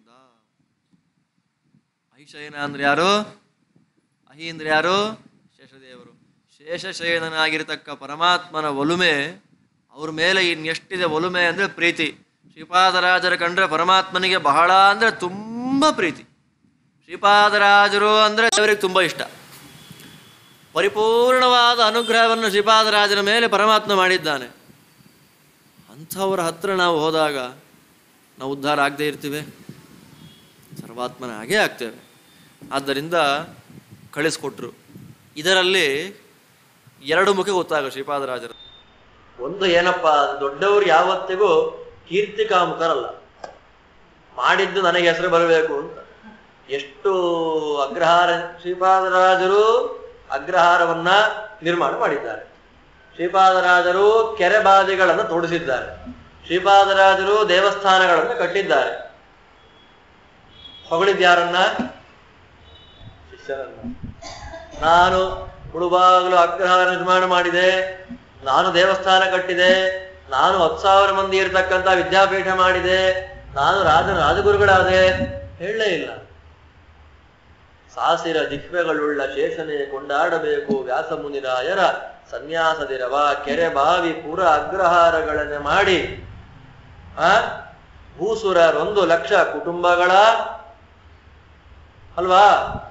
ಅಹಿಶಯನ ಅಂದ್ರೆ ಯಾರು ಅಹಿ ಅಂದ್ರೆ ಯಾರು ಶೇಷದೇವರು ಶೇಷಶಯನನಾಗಿರ್ತಕ್ಕ ಪರಮಾತ್ಮನ ಒಲುಮೆ ಅವ್ರ ಮೇಲೆ ಇನ್ನೆಷ್ಟಿದೆ ಒಲುಮೆ ಅಂದ್ರೆ ಪ್ರೀತಿ ಶ್ರೀಪಾದರಾಜರ ಕಂಡ್ರೆ ಪರಮಾತ್ಮನಿಗೆ ಬಹಳ ಅಂದ್ರೆ ತುಂಬಾ ಪ್ರೀತಿ ಶ್ರೀಪಾದರಾಜರು ಅಂದ್ರೆ ದೇವರಿಗೆ ತುಂಬಾ ಇಷ್ಟ ಪರಿಪೂರ್ಣವಾದ ಅನುಗ್ರಹವನ್ನು ಶ್ರೀಪಾದರಾಜರ ಮೇಲೆ ಪರಮಾತ್ಮ ಮಾಡಿದ್ದಾನೆ ಅಂಥವರ ಹತ್ರ ನಾವು ಹೋದಾಗ ನಾವು ಉದ್ಧಾರ ಆಗದೆ ಇರ್ತೀವಿ ಸರ್ವಾತ್ಮನ ಹಾಗೇ ಆಗ್ತೇವೆ ಆದ್ದರಿಂದ ಕಳಿಸ್ಕೊಟ್ರು ಇದರಲ್ಲಿ ಎರಡು ಮುಖ ಗೊತ್ತಾಗ ಶ್ರೀಪಾದರಾಜರು ಒಂದು ಏನಪ್ಪ ದೊಡ್ಡವರು ಯಾವತ್ತಿಗೂ ಕೀರ್ತಿ ಕಾಮುಕರಲ್ಲ ಮಾಡಿದ್ದು ನನಗೆ ಹೆಸರು ಬರಬೇಕು ಅಂತ ಎಷ್ಟು ಅಗ್ರಹಾರ ಶ್ರೀಪಾದರಾಜರು ಅಗ್ರಹಾರವನ್ನ ನಿರ್ಮಾಣ ಮಾಡಿದ್ದಾರೆ ಶ್ರೀಪಾದರಾಜರು ಕೆರೆ ಬಾದಿಗಳನ್ನು ತೋಡಿಸಿದ್ದಾರೆ ಶ್ರೀಪಾದರಾಜರು ದೇವಸ್ಥಾನಗಳನ್ನು ಕಟ್ಟಿದ್ದಾರೆ ಹೊಗಳಿದ್ಯಾರನ್ನ ಶಿಷ್ಯರನ್ನ ನಾನು ಹುಡುಬಾಗಲು ಅಗ್ರಹಾರ ನಿರ್ಮಾಣ ಮಾಡಿದೆ ನಾನು ದೇವಸ್ಥಾನ ಕಟ್ಟಿದೆ ನಾನು ಹತ್ತು ಸಾವಿರ ಮಂದಿ ಇರತಕ್ಕಂತ ವಿದ್ಯಾಪೀಠ ಮಾಡಿದೆ ನಾನು ರಾಜ ರಾಜಗುರುಗಳಾದೆ ಹೇಳಲೇ ಇಲ್ಲ ಸಾಸಿರ ದಿವ್ಯಗಳುಳ್ಳ ಶೇಷನೆ ಕೊಂಡಾಡಬೇಕು ವ್ಯಾಸ ಮುನಿರಾಯರ ಸನ್ಯಾಸದಿರವ ಕೆರೆ ಬಾವಿ ಪುರ ಅಗ್ರಹಾರಗಳನ್ನೇ ಮಾಡಿ ಆ ಭೂಸುರರೊಂದು ಲಕ್ಷ ಕುಟುಂಬಗಳ ಅಲ್ವಾ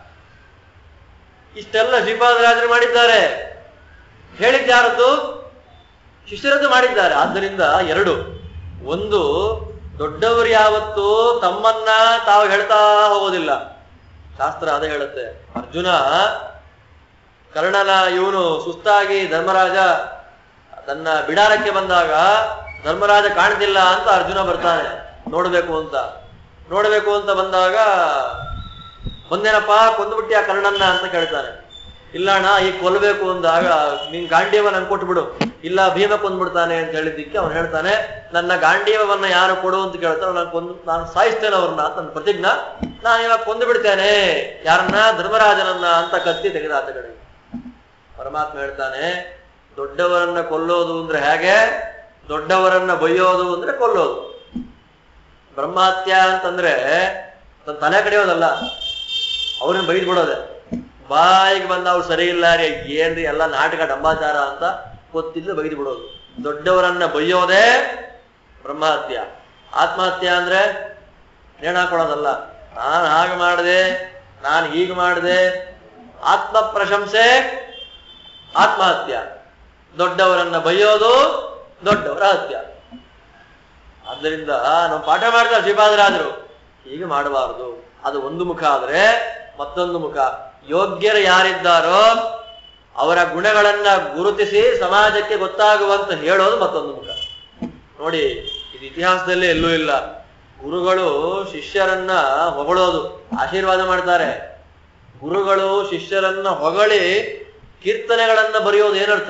ಇಷ್ಟೆಲ್ಲ ಶ್ರೀಪಾದರಾಜರು ಮಾಡಿದ್ದಾರೆ ಹೇಳಿದ್ಯಾರದ್ದು ಶಿಷ್ಯರದ್ದು ಮಾಡಿದ್ದಾರೆ ಆದ್ದರಿಂದ ಎರಡು ಒಂದು ದೊಡ್ಡವರು ಯಾವತ್ತು ತಮ್ಮನ್ನ ತಾವು ಹೇಳ್ತಾ ಹೋಗೋದಿಲ್ಲ ಶಾಸ್ತ್ರ ಅದೇ ಹೇಳುತ್ತೆ ಅರ್ಜುನ ಕರ್ಣನ ಇವನು ಸುಸ್ತಾಗಿ ಧರ್ಮರಾಜ ತನ್ನ ಬಿಡಾರಕ್ಕೆ ಬಂದಾಗ ಧರ್ಮರಾಜ ಕಾಣ್ತಿಲ್ಲ ಅಂತ ಅರ್ಜುನ ಬರ್ತಾನೆ ನೋಡ್ಬೇಕು ಅಂತ ನೋಡ್ಬೇಕು ಅಂತ ಬಂದಾಗ ಬಂದೇನಪ್ಪ ಕೊಂದ್ಬಿಟ್ಟಿ ಆ ಕರ್ಣನ್ನ ಅಂತ ಕೇಳ್ತಾನೆ ಇಲ್ಲ ಅಣ್ಣ ಈಗ ಕೊಲ್ಬೇಕು ಅಂದಾಗ ನಿನ್ ಗಾಂಡೀವ ನನ್ ಕೊಟ್ಬಿಡು ಇಲ್ಲ ಭೀಮ ಕೊಂದ್ಬಿಡ್ತಾನೆ ಅಂತ ಹೇಳಿದ್ದಕ್ಕೆ ಅವನು ಹೇಳ್ತಾನೆ ನನ್ನ ಗಾಂಡೀವವನ್ನ ಯಾರು ಕೊಡು ಅಂತ ಕೇಳ್ತಾನೆ ನಾನು ಕೊಂದು ನಾನು ಸಾಯಿಸ್ತೇನೆ ಅವ್ರನ್ನ ಅಂತ ನನ್ನ ಪ್ರತಿಜ್ಞ ನಾನು ಇವಾಗ ಕೊಂದು ಬಿಡ್ತೇನೆ ಯಾರನ್ನ ಧರ್ಮರಾಜನನ್ನ ಅಂತ ಕತ್ತಿ ತೆಗೆದಾತ ಕಡೆಗೆ ಪರಮಾತ್ಮ ಹೇಳ್ತಾನೆ ದೊಡ್ಡವರನ್ನ ಕೊಲ್ಲೋದು ಅಂದ್ರೆ ಹೇಗೆ ದೊಡ್ಡವರನ್ನ ಬೈಯೋದು ಅಂದ್ರೆ ಕೊಲ್ಲೋದು ಬ್ರಹ್ಮಹತ್ಯ ಅಂತಂದ್ರೆ ತನ್ನ ತಲೆ ಕಡಿಯೋದಲ್ಲ ಅವ್ರನ್ನ ಬೈದ್ ಬಿಡೋದೆ ಬಾಯಿಗೆ ಬಂದ ಅವ್ರು ಸರಿ ಇಲ್ಲ ರೀ ಏನ್ರಿ ಎಲ್ಲ ನಾಟಕ ಡಂಬಾಚಾರ ಅಂತ ಗೊತ್ತಿಲ್ಲ ಬೈದು ಬಿಡೋದು ದೊಡ್ಡವರನ್ನ ಬೈಯೋದೇ ಬ್ರಹ್ಮಹತ್ಯ ಆತ್ಮಹತ್ಯ ಅಂದ್ರೆ ನೇಣ ಹಾಕೊಳ್ಳೋದಲ್ಲ ನಾನು ಹಾಗೆ ಮಾಡಿದೆ ನಾನು ಹೀಗೆ ಮಾಡಿದೆ ಆತ್ಮ ಪ್ರಶಂಸೆ ಆತ್ಮಹತ್ಯ ದೊಡ್ಡವರನ್ನ ಬೈಯೋದು ದೊಡ್ಡವರ ಹತ್ಯ ಆದ್ದರಿಂದ ನಾವು ಪಾಠ ಮಾಡ್ತಾರೆ ಶ್ರೀಪಾದರಾಜರು ಹೀಗೆ ಮಾಡಬಾರದು ಅದು ಒಂದು ಮುಖ ಆದ್ರೆ ಮತ್ತೊಂದು ಮುಖ ಯೋಗ್ಯರು ಯಾರಿದ್ದಾರೋ ಅವರ ಗುಣಗಳನ್ನ ಗುರುತಿಸಿ ಸಮಾಜಕ್ಕೆ ಗೊತ್ತಾಗುವಂತ ಹೇಳೋದು ಮತ್ತೊಂದು ಮುಖ ನೋಡಿ ಇದು ಇತಿಹಾಸದಲ್ಲೇ ಎಲ್ಲೂ ಇಲ್ಲ ಗುರುಗಳು ಶಿಷ್ಯರನ್ನ ಹೊಗಳೋದು ಆಶೀರ್ವಾದ ಮಾಡ್ತಾರೆ ಗುರುಗಳು ಶಿಷ್ಯರನ್ನ ಹೊಗಳಿ ಕೀರ್ತನೆಗಳನ್ನ ಬರೆಯೋದು ಏನರ್ಥ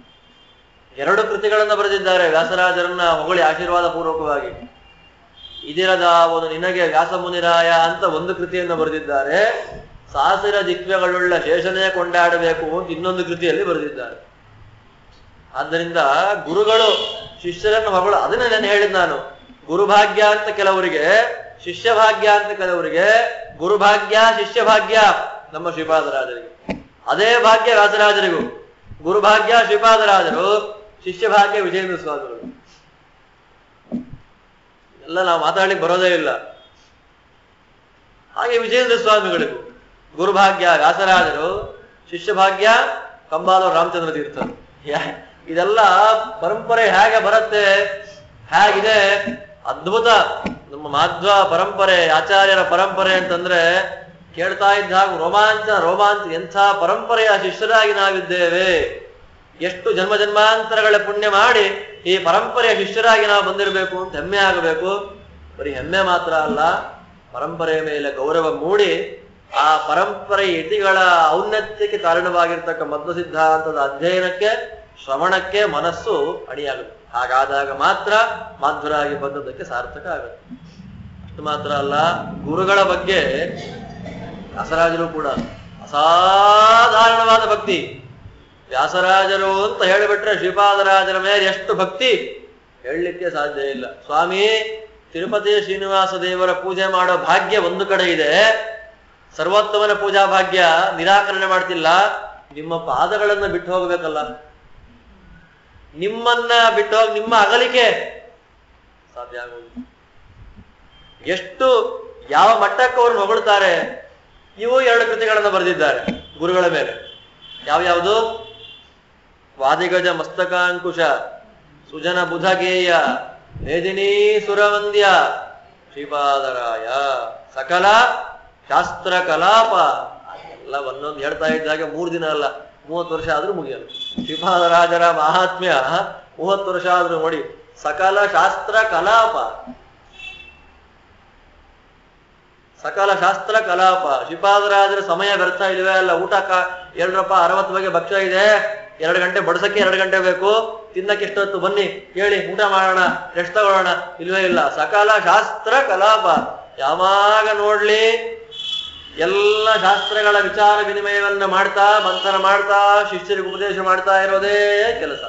ಎರಡು ಕೃತಿಗಳನ್ನ ಬರೆದಿದ್ದಾರೆ ವ್ಯಾಸರಾಜರನ್ನ ಹೊಗಳಿ ಆಶೀರ್ವಾದ ಪೂರ್ವಕವಾಗಿ ಇದಿರದ ಒಂದು ನಿನಗೆ ವ್ಯಾಸ ಮುನಿರಾಯ ಅಂತ ಒಂದು ಕೃತಿಯನ್ನು ಬರೆದಿದ್ದಾರೆ ಸಾಸಿರ ದಿಕ್ವ್ಯಗಳುಳ್ಳ ಶೇಷನೇ ಕೊಂಡಾಡಬೇಕು ಅಂತ ಇನ್ನೊಂದು ಕೃತಿಯಲ್ಲಿ ಬರೆದಿದ್ದಾರೆ ಆದ್ದರಿಂದ ಗುರುಗಳು ಶಿಷ್ಯರನ್ನು ಹೊಗಳು ಅದನ್ನ ನಾನು ಹೇಳಿದ್ ನಾನು ಗುರುಭಾಗ್ಯ ಅಂತ ಕೆಲವರಿಗೆ ಶಿಷ್ಯ ಭಾಗ್ಯ ಅಂತ ಕೆಲವರಿಗೆ ಗುರುಭಾಗ್ಯ ಶಿಷ್ಯ ಭಾಗ್ಯ ನಮ್ಮ ಶ್ರೀಪಾದರಾಜರಿಗೆ ಅದೇ ಭಾಗ್ಯ ವ್ಯಾಸರಾಜರಿಗೂ ಗುರುಭಾಗ್ಯ ಶ್ರೀಪಾದರಾಜರು ಶಿಷ್ಯ ಭಾಗ್ಯ ವಿಜೇಂದ್ರ ಸ್ವಾಮಿಗಳು ಎಲ್ಲ ನಾವು ಮಾತಾಡ್ಲಿಕ್ಕೆ ಬರೋದೇ ಇಲ್ಲ ಹಾಗೆ ವಿಜೇಂದ್ರ ಸ್ವಾಮಿಗಳಿಗೂ ಗುರುಭಾಗ್ಯ ವ್ಯಾಸರಾಜರು ಶಿಷ್ಯ ಭಾಗ್ಯ ಕಂಬಾಲೂರು ರಾಮಚಂದ್ರ ತೀರ್ಥರು ಯಾ- ಇದೆಲ್ಲ ಪರಂಪರೆ ಹೇಗೆ ಬರುತ್ತೆ ಹೇಗಿದೆ ಅದ್ಭುತ ನಮ್ಮ ಮಾಧ್ವ ಪರಂಪರೆ ಆಚಾರ್ಯರ ಪರಂಪರೆ ಅಂತಂದ್ರೆ ಕೇಳ್ತಾ ಇದ್ದಾಗ ರೋಮಾಂಚ ರೋಮಾಂಚ ಎಂಥ ಪರಂಪರೆಯ ಶಿಷ್ಯರಾಗಿ ನಾವಿದ್ದೇವೆ ಎಷ್ಟು ಜನ್ಮ ಜನ್ಮಾಂತರಗಳ ಪುಣ್ಯ ಮಾಡಿ ಈ ಪರಂಪರೆಯ ಶಿಷ್ಯರಾಗಿ ನಾವು ಬಂದಿರಬೇಕು ಅಂತ ಹೆಮ್ಮೆ ಆಗಬೇಕು ಬರೀ ಹೆಮ್ಮೆ ಮಾತ್ರ ಅಲ್ಲ ಪರಂಪರೆಯ ಮೇಲೆ ಗೌರವ ಮೂಡಿ ಆ ಪರಂಪರೆ ಯತಿಗಳ ಔನ್ನತ್ಯಕ್ಕೆ ಕಾರಣವಾಗಿರ್ತಕ್ಕ ಮಧ್ವ ಸಿದ್ಧಾಂತದ ಅಧ್ಯಯನಕ್ಕೆ ಶ್ರವಣಕ್ಕೆ ಮನಸ್ಸು ಅಣಿಯಾಗುತ್ತೆ ಹಾಗಾದಾಗ ಮಾತ್ರ ಮಾಧ್ವರಾಗಿ ಬಂದದ್ದಕ್ಕೆ ಸಾರ್ಥಕ ಆಗುತ್ತೆ ಅಷ್ಟು ಮಾತ್ರ ಅಲ್ಲ ಗುರುಗಳ ಬಗ್ಗೆ ವ್ಯಾಸರಾಜರು ಕೂಡ ಅಸಾಧಾರಣವಾದ ಭಕ್ತಿ ವ್ಯಾಸರಾಜರು ಅಂತ ಹೇಳಿಬಿಟ್ರೆ ಶ್ರೀಪಾದರಾಜರ ಮೇಲೆ ಎಷ್ಟು ಭಕ್ತಿ ಹೇಳಲಿಕ್ಕೆ ಸಾಧ್ಯ ಇಲ್ಲ ಸ್ವಾಮಿ ತಿರುಪತಿ ಶ್ರೀನಿವಾಸ ದೇವರ ಪೂಜೆ ಮಾಡೋ ಭಾಗ್ಯ ಒಂದು ಕಡೆ ಇದೆ ಸರ್ವೋತ್ತಮನ ಪೂಜಾ ಭಾಗ್ಯ ನಿರಾಕರಣೆ ಮಾಡ್ತಿಲ್ಲ ನಿಮ್ಮ ಪಾದಗಳನ್ನ ಬಿಟ್ಟು ಹೋಗ್ಬೇಕಲ್ಲ ನಿಮ್ಮನ್ನ ಬಿಟ್ಟು ಹೋಗಿ ನಿಮ್ಮ ಅಗಲಿಕೆ ಸಾಧ್ಯ ಆಗುವುದು ಎಷ್ಟು ಯಾವ ಮಟ್ಟಕ್ಕೆ ಅವ್ರನ್ನ ಹೊಗಳ್ತಾರೆ ಇವು ಎರಡು ಕೃತಿಗಳನ್ನ ಬರೆದಿದ್ದಾರೆ ಗುರುಗಳ ಮೇಲೆ ಯಾವ್ಯಾವುದು ವಾದಿಗಜ ಮಸ್ತಕಾಂಕುಶ ಸುಜನ ಬುಧಗೇಯ ಮೇದಿನಿ ಸುರವಂದ್ಯ ಶ್ರೀಪಾದರಾಯ ಸಕಲ ಶಾಸ್ತ್ರ ಕಲಾಪ ಎಲ್ಲ ಒಂದೊಂದು ಹೇಳ್ತಾ ಇದ್ದಾಗ ಮೂರು ದಿನ ಅಲ್ಲ ಮೂವತ್ತು ವರ್ಷ ಆದ್ರೂ ಮುಗಿಯಲ್ಲ ಶ್ರೀಪಾದರಾಜರ ಮಹಾತ್ಮ್ಯ ಮೂವತ್ತು ವರ್ಷ ಆದ್ರೂ ನೋಡಿ ಸಕಲ ಶಾಸ್ತ್ರ ಕಲಾಪ ಸಕಲ ಶಾಸ್ತ್ರ ಕಲಾಪ ಶ್ರೀಪಾದರಾಜರ ಸಮಯ ವ್ಯರ್ಥ ಇಲ್ವೇ ಅಲ್ಲ ಊಟ ಕ ಎರಡರಪ್ಪ ಅರವತ್ತು ಬಗ್ಗೆ ಭಕ್ಷ್ಯ ಇದೆ ಎರಡು ಗಂಟೆ ಬಡಸಕ್ಕೆ ಎರಡು ಗಂಟೆ ಬೇಕು ತಿನ್ನಕ್ಕೆ ಎಷ್ಟೊತ್ತು ಬನ್ನಿ ಹೇಳಿ ಊಟ ಮಾಡೋಣ ರೆಸ್ಟ್ ತಗೊಳ್ಳೋಣ ಇಲ್ವೇ ಇಲ್ಲ ಸಕಲ ಶಾಸ್ತ್ರ ಕಲಾಪ ಯಾವಾಗ ನೋಡ್ಲಿ ಎಲ್ಲ ಶಾಸ್ತ್ರಗಳ ವಿಚಾರ ವಿನಿಮಯವನ್ನ ಮಾಡ್ತಾ ಮಂಥನ ಮಾಡ್ತಾ ಶಿಷ್ಯರಿಗೆ ಉಪದೇಶ ಮಾಡ್ತಾ ಇರೋದೇ ಕೆಲಸ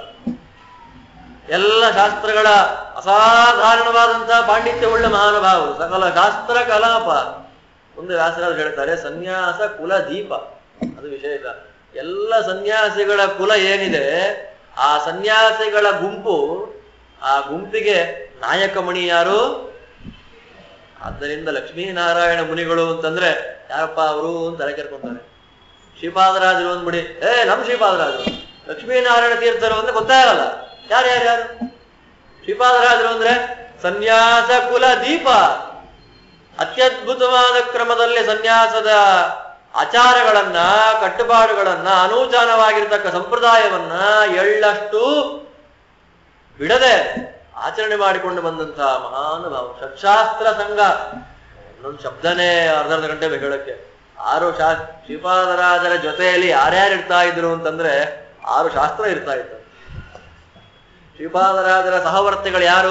ಎಲ್ಲ ಶಾಸ್ತ್ರಗಳ ಅಸಾಧಾರಣವಾದಂತಹ ಪಾಂಡಿತ್ಯವುಳ್ಳ ಮಹಾನುಭಾವರು ಸಕಲ ಶಾಸ್ತ್ರ ಕಲಾಪ ಒಂದು ವ್ಯಾಸರಾಜರು ಹೇಳ್ತಾರೆ ಸನ್ಯಾಸ ಕುಲ ದೀಪ ಅದು ವಿಶೇಷ ಎಲ್ಲ ಸನ್ಯಾಸಿಗಳ ಕುಲ ಏನಿದೆ ಆ ಸನ್ಯಾಸಿಗಳ ಗುಂಪು ಆ ಗುಂಪಿಗೆ ನಾಯಕ ಮಣಿ ಯಾರು ಆದ್ದರಿಂದ ಲಕ್ಷ್ಮೀನಾರಾಯಣ ಮುನಿಗಳು ಅಂತಂದ್ರೆ ಯಾರಪ್ಪ ಅವರು ಅಂತ ತಲೆ ಕೆರ್ಕೊಂತಾರೆ ಶ್ರೀಪಾದರಾಜರು ಅಂದ್ಬಿಡಿ ಏ ನಮ್ ಶ್ರೀಪಾದರಾಜರು ಲಕ್ಷ್ಮೀನಾರಾಯಣ ತೀರ್ಥರು ಅಂದ್ರೆ ಗೊತ್ತೇ ಇರಲ್ಲ ಯಾರು ಯಾರು ಯಾರು ಶ್ರೀಪಾದರಾಜರು ಅಂದ್ರೆ ಸನ್ಯಾಸ ಕುಲ ದೀಪ ಅತ್ಯದ್ಭುತವಾದ ಕ್ರಮದಲ್ಲಿ ಸನ್ಯಾಸದ ಆಚಾರಗಳನ್ನ ಕಟ್ಟುಪಾಡುಗಳನ್ನ ಅನೂಚಾನವಾಗಿರ್ತಕ್ಕ ಸಂಪ್ರದಾಯವನ್ನ ಎಳ್ಳಷ್ಟು ಬಿಡದೆ ಆಚರಣೆ ಮಾಡಿಕೊಂಡು ಬಂದಂತಹ ಮಹಾನುಭಾವ ಷಟ್ಶಾಸ್ತ್ರ ಸಂಘ ಒಂದೊಂದು ಶಬ್ದನೇ ಅರ್ಧ ಅರ್ಧ ಗಂಟೆ ಬೇಕು ಹೇಳಕ್ಕೆ ಆರು ಶಾ ಶ್ರೀಪಾದರಾಜರ ಜೊತೆಯಲ್ಲಿ ಯಾರ್ಯಾರು ಇರ್ತಾ ಇದ್ರು ಅಂತಂದ್ರೆ ಆರು ಶಾಸ್ತ್ರ ಇರ್ತಾ ಇತ್ತು ಶ್ರೀಪಾದರಾಜರ ಸಹವರ್ತಿಗಳು ಯಾರು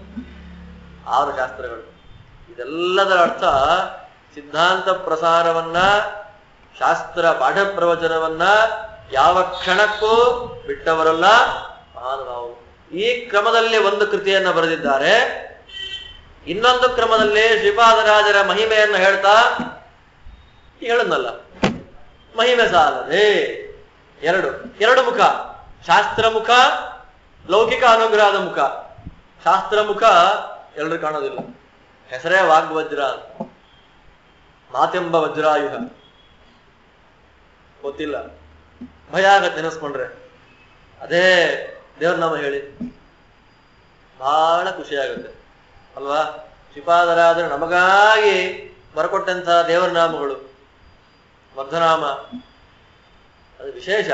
ಆರು ಶಾಸ್ತ್ರಗಳು ಇದೆಲ್ಲದರ ಅರ್ಥ ಸಿದ್ಧಾಂತ ಪ್ರಸಾರವನ್ನ ಶಾಸ್ತ್ರ ಪಾಠ ಪ್ರವಚನವನ್ನ ಯಾವ ಕ್ಷಣಕ್ಕೂ ಬಿಟ್ಟವರಲ್ಲ ಮಹಾನುಭಾವರು ಈ ಕ್ರಮದಲ್ಲಿ ಒಂದು ಕೃತಿಯನ್ನ ಬರೆದಿದ್ದಾರೆ ಇನ್ನೊಂದು ಕ್ರಮದಲ್ಲಿ ಶ್ರೀಪಾದರಾಜರ ಮಹಿಮೆಯನ್ನು ಹೇಳ್ತಾ ಹೇಳನ್ನಲ್ಲ ಮಹಿಮೆ ಸಾಲದೆ ಎರಡು ಎರಡು ಮುಖ ಶಾಸ್ತ್ರ ಮುಖ ಲೌಕಿಕ ಅನುಗ್ರಹದ ಮುಖ ಶಾಸ್ತ್ರ ಮುಖ ಎಲ್ಲರೂ ಕಾಣೋದಿಲ್ಲ ಹೆಸರೇ ವಾಗ್ವಜ್ರ ಅಂತ ಮಾತೆಂಬ ವಜ್ರಾಯುಧ ಗೊತ್ತಿಲ್ಲ ಭಯ ಆಗತ್ತೆ ನೆನೆಸ್ಕೊಂಡ್ರೆ ಅದೇ ದೇವ್ರ ನಾಮ ಹೇಳಿ ಬಹಳ ಖುಷಿ ಆಗುತ್ತೆ ಅಲ್ವಾ ಶ್ರೀಪಾದರಾದ್ರೆ ನಮಗಾಗಿ ಬರ್ಕೊಟ್ಟಂತಹ ದೇವರ ನಾಮಗಳು ಮಧ್ವನಾಮ ಅದು ವಿಶೇಷ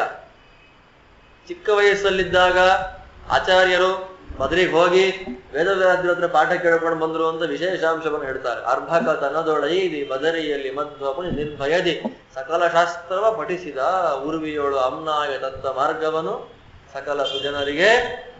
ಚಿಕ್ಕ ವಯಸ್ಸಲ್ಲಿದ್ದಾಗ ಆಚಾರ್ಯರು ಬದರಿಗೆ ಹೋಗಿ ವೇದವ್ಯಾಸರ ಹತ್ರ ಪಾಠ ಕೇಳ್ಕೊಂಡು ಬಂದ್ರು ಅಂತ ವಿಶೇಷಾಂಶವನ್ನು ಹೇಳ್ತಾರೆ ಅರ್ಭಕ ತನದೊಳೈದಿ ಬದರಿಯಲ್ಲಿ ಮಧ್ವಪುನಿ ನಿರ್ಭಯದಿ ಸಕಲ ಶಾಸ್ತ್ರವ ಪಠಿಸಿದ ಉರ್ವಿಯೋಳು ಅಮ್ನಾಯ ತತ್ತ ಮಾರ್ಗವನು ಸಕಲ ಸುಜನರಿಗೆ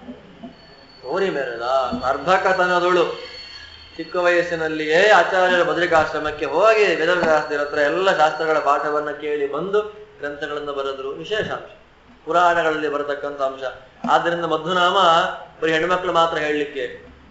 ತೋರಿ ಮೆರೆದ ಅರ್ಭಕತನದೊಳು ಚಿಕ್ಕ ವಯಸ್ಸಿನಲ್ಲಿಯೇ ಆಚಾರ್ಯರ ಬದರಿಕಾಶ್ರಮಕ್ಕೆ ಹೋಗಿ ವೇದವ್ಯಾಸರ ಹತ್ರ ಎಲ್ಲ ಶಾಸ್ತ್ರಗಳ ಪಾಠವನ್ನ ಕೇಳಿ ಬಂದು ಗ್ರಂಥಗಳನ್ನು ಬರೆದ್ರು ವಿಶೇಷಾಂಶ ಪುರಾಣಗಳಲ್ಲಿ ಬರತಕ್ಕಂಥ ಅಂಶ ಆದ್ದರಿಂದ ಮಧ್ವನಾಮ ಬರೀ ಹೆಣ್ಮಕ್ಳು ಮಾತ್ರ ಹೇಳಲಿಕ್ಕೆ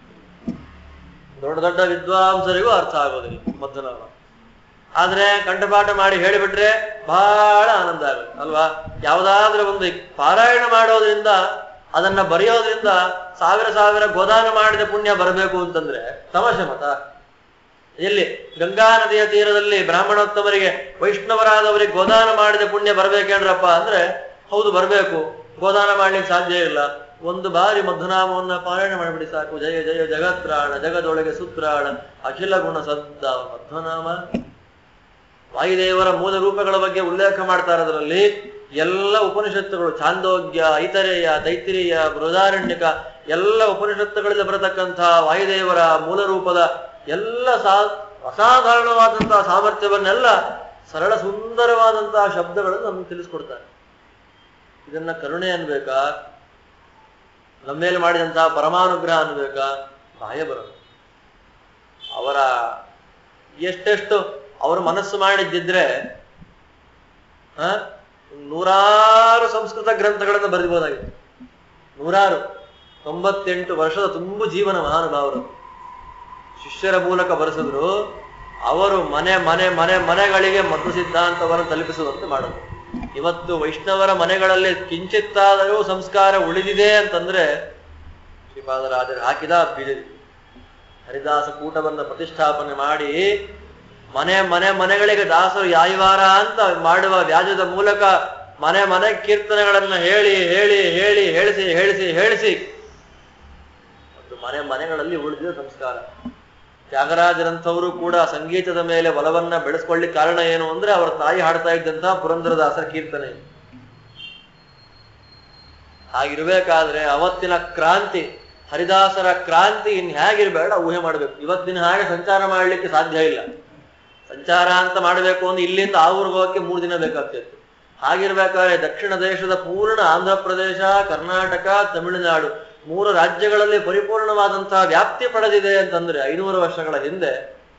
ದೊಡ್ಡ ದೊಡ್ಡ ವಿದ್ವಾಂಸರಿಗೂ ಅರ್ಥ ಆಗೋದಿಲ್ಲ ಮಧ್ವನಾಮ ಆದ್ರೆ ಕಂಠಪಾಠ ಮಾಡಿ ಹೇಳಿಬಿಟ್ರೆ ಬಹಳ ಆನಂದ ಆಗುತ್ತೆ ಅಲ್ವಾ ಯಾವುದಾದ್ರೂ ಒಂದು ಪಾರಾಯಣ ಮಾಡೋದ್ರಿಂದ ಅದನ್ನ ಬರೆಯೋದ್ರಿಂದ ಸಾವಿರ ಸಾವಿರ ಗೋದಾನ ಮಾಡಿದ ಪುಣ್ಯ ಬರಬೇಕು ಅಂತಂದ್ರೆ ತಮಾಷೆ ಮತ ಎಲ್ಲಿ ಗಂಗಾ ನದಿಯ ತೀರದಲ್ಲಿ ಬ್ರಾಹ್ಮಣೋತ್ತಮರಿಗೆ ವೈಷ್ಣವರಾದವರಿಗೆ ಗೋದಾನ ಮಾಡಿದ ಪುಣ್ಯ ಬರ್ಬೇಕೇನ್ರಪ್ಪ ಅಂದ್ರೆ ಹೌದು ಬರಬೇಕು ಗೋದಾನ ಮಾಡ್ಲಿಕ್ಕೆ ಸಾಧ್ಯ ಇಲ್ಲ ಒಂದು ಬಾರಿ ಮಧ್ವನಾಮವನ್ನ ಪಾರಾಯಣ ಮಾಡಿಬಿಡಿ ಸಾಕು ಜಯ ಜಯ ಜಗತ್ರಾಣ ಜಗದೊಳಗೆ ಸುತ್ರಾಣ ಅಖಿಲ ಗುಣ ಸದ್ದ ಮಧ್ವನಾಮ ವಾಯುದೇವರ ಮೂಲ ರೂಪಗಳ ಬಗ್ಗೆ ಉಲ್ಲೇಖ ಮಾಡ್ತಾರೆ ಅದರಲ್ಲಿ ಎಲ್ಲ ಉಪನಿಷತ್ತುಗಳು ಚಾಂದೋಗ್ಯ ಐತರೇಯ ತೈತಿರಿಯ ಬೃಹದಾರಣ್ಯಕ ಎಲ್ಲ ಉಪನಿಷತ್ತುಗಳಲ್ಲಿ ಬರತಕ್ಕಂತಹ ವಾಯುದೇವರ ಮೂಲ ರೂಪದ ಎಲ್ಲ ಸಾ ಅಸಾಧಾರಣವಾದಂತಹ ಸಾಮರ್ಥ್ಯವನ್ನೆಲ್ಲ ಸರಳ ಸುಂದರವಾದಂತಹ ಶಬ್ದಗಳನ್ನು ನಮಗೆ ತಿಳಿಸ್ಕೊಡ್ತಾರೆ ಇದನ್ನ ಕರುಣೆ ಅನ್ಬೇಕಾ ನಮ್ಮ ಮೇಲೆ ಮಾಡಿದಂತಹ ಪರಮಾನುಗ್ರಹ ಅನ್ಬೇಕಾ ಬಾಯ ಬರೋದು ಅವರ ಎಷ್ಟೆಷ್ಟು ಅವರು ಮನಸ್ಸು ಮಾಡಿದ್ದಿದ್ರೆ ಆ, ನೂರಾರು ಸಂಸ್ಕೃತ ಗ್ರಂಥಗಳನ್ನು ಬರೆದಿಬೋದಾಗಿತ್ತು ನೂರಾರು ತೊಂಬತ್ತೆಂಟು ವರ್ಷದ ತುಂಬು ಜೀವನ ಮಹಾನುಭಾವರು ಶಿಷ್ಯರ ಮೂಲಕ ಬರೆಸಿದ್ರು ಅವರು ಮನೆ ಮನೆ ಮನೆ ಮನೆಗಳಿಗೆ ಮಧ್ವ ಸಿದ್ಧಾಂತವನ್ನು ತಲುಪಿಸುವಂತೆ ಮಾಡಿದ್ರು ಇವತ್ತು ವೈಷ್ಣವರ ಮನೆಗಳಲ್ಲಿ ಕಿಂಚಿತ್ತಾದರೂ ಸಂಸ್ಕಾರ ಉಳಿದಿದೆ ಅಂತಂದ್ರೆ ಶ್ರೀಪಾದರಾಜರು ಹಾಕಿದ ಬೀಜ ಹರಿದಾಸ ಕೂಟವನ್ನು ಪ್ರತಿಷ್ಠಾಪನೆ ಮಾಡಿ ಮನೆ ಮನೆ ಮನೆಗಳಿಗೆ ದಾಸರು ಯಾಯವಾರ ಅಂತ ಮಾಡುವ ವ್ಯಾಜದ ಮೂಲಕ ಮನೆ ಮನೆ ಕೀರ್ತನೆಗಳನ್ನ ಹೇಳಿ ಹೇಳಿ ಹೇಳಿ ಹೇಳಿಸಿ ಹೇಳಿಸಿ ಹೇಳಿಸಿ ಮತ್ತು ಮನೆ ಮನೆಗಳಲ್ಲಿ ಉಳಿದಿದೆ ಸಂಸ್ಕಾರ ತ್ಯಾಗರಾಜರಂಥವರು ಕೂಡ ಸಂಗೀತದ ಮೇಲೆ ಒಲವನ್ನ ಬೆಳೆಸ್ಕೊಳ್ಳಿಕ್ಕೆ ಕಾರಣ ಏನು ಅಂದ್ರೆ ಅವರ ತಾಯಿ ಹಾಡ್ತಾ ಇದ್ದಂತಹ ಪುರಂದರದಾಸರ ಕೀರ್ತನೆ ಹಾಗಿರ್ಬೇಕಾದ್ರೆ ಅವತ್ತಿನ ಕ್ರಾಂತಿ ಹರಿದಾಸರ ಕ್ರಾಂತಿ ಇನ್ ಹೇಗಿರ್ಬೇಡ ಊಹೆ ಮಾಡಬೇಕು ಇವತ್ತಿನ ಹಾಗೆ ಸಂಚಾರ ಮಾಡಲಿಕ್ಕೆ ಸಾಧ್ಯ ಇಲ್ಲ ಸಂಚಾರ ಅಂತ ಮಾಡಬೇಕು ಅಂದ್ರೆ ಇಲ್ಲಿಂದ ಆ ಊರಿಗೆ ಹೋಗಕ್ಕೆ ಮೂರು ದಿನ ಬೇಕಾಗ್ತಿತ್ತು ಹಾಗಿರ್ಬೇಕಾದ್ರೆ ದಕ್ಷಿಣ ದೇಶದ ಪೂರ್ಣ ಆಂಧ್ರ ಪ್ರದೇಶ ಕರ್ನಾಟಕ ತಮಿಳುನಾಡು ಮೂರು ರಾಜ್ಯಗಳಲ್ಲಿ ಪರಿಪೂರ್ಣವಾದಂತಹ ವ್ಯಾಪ್ತಿ ಪಡೆದಿದೆ ಅಂತಂದ್ರೆ ಐನೂರು ವರ್ಷಗಳ ಹಿಂದೆ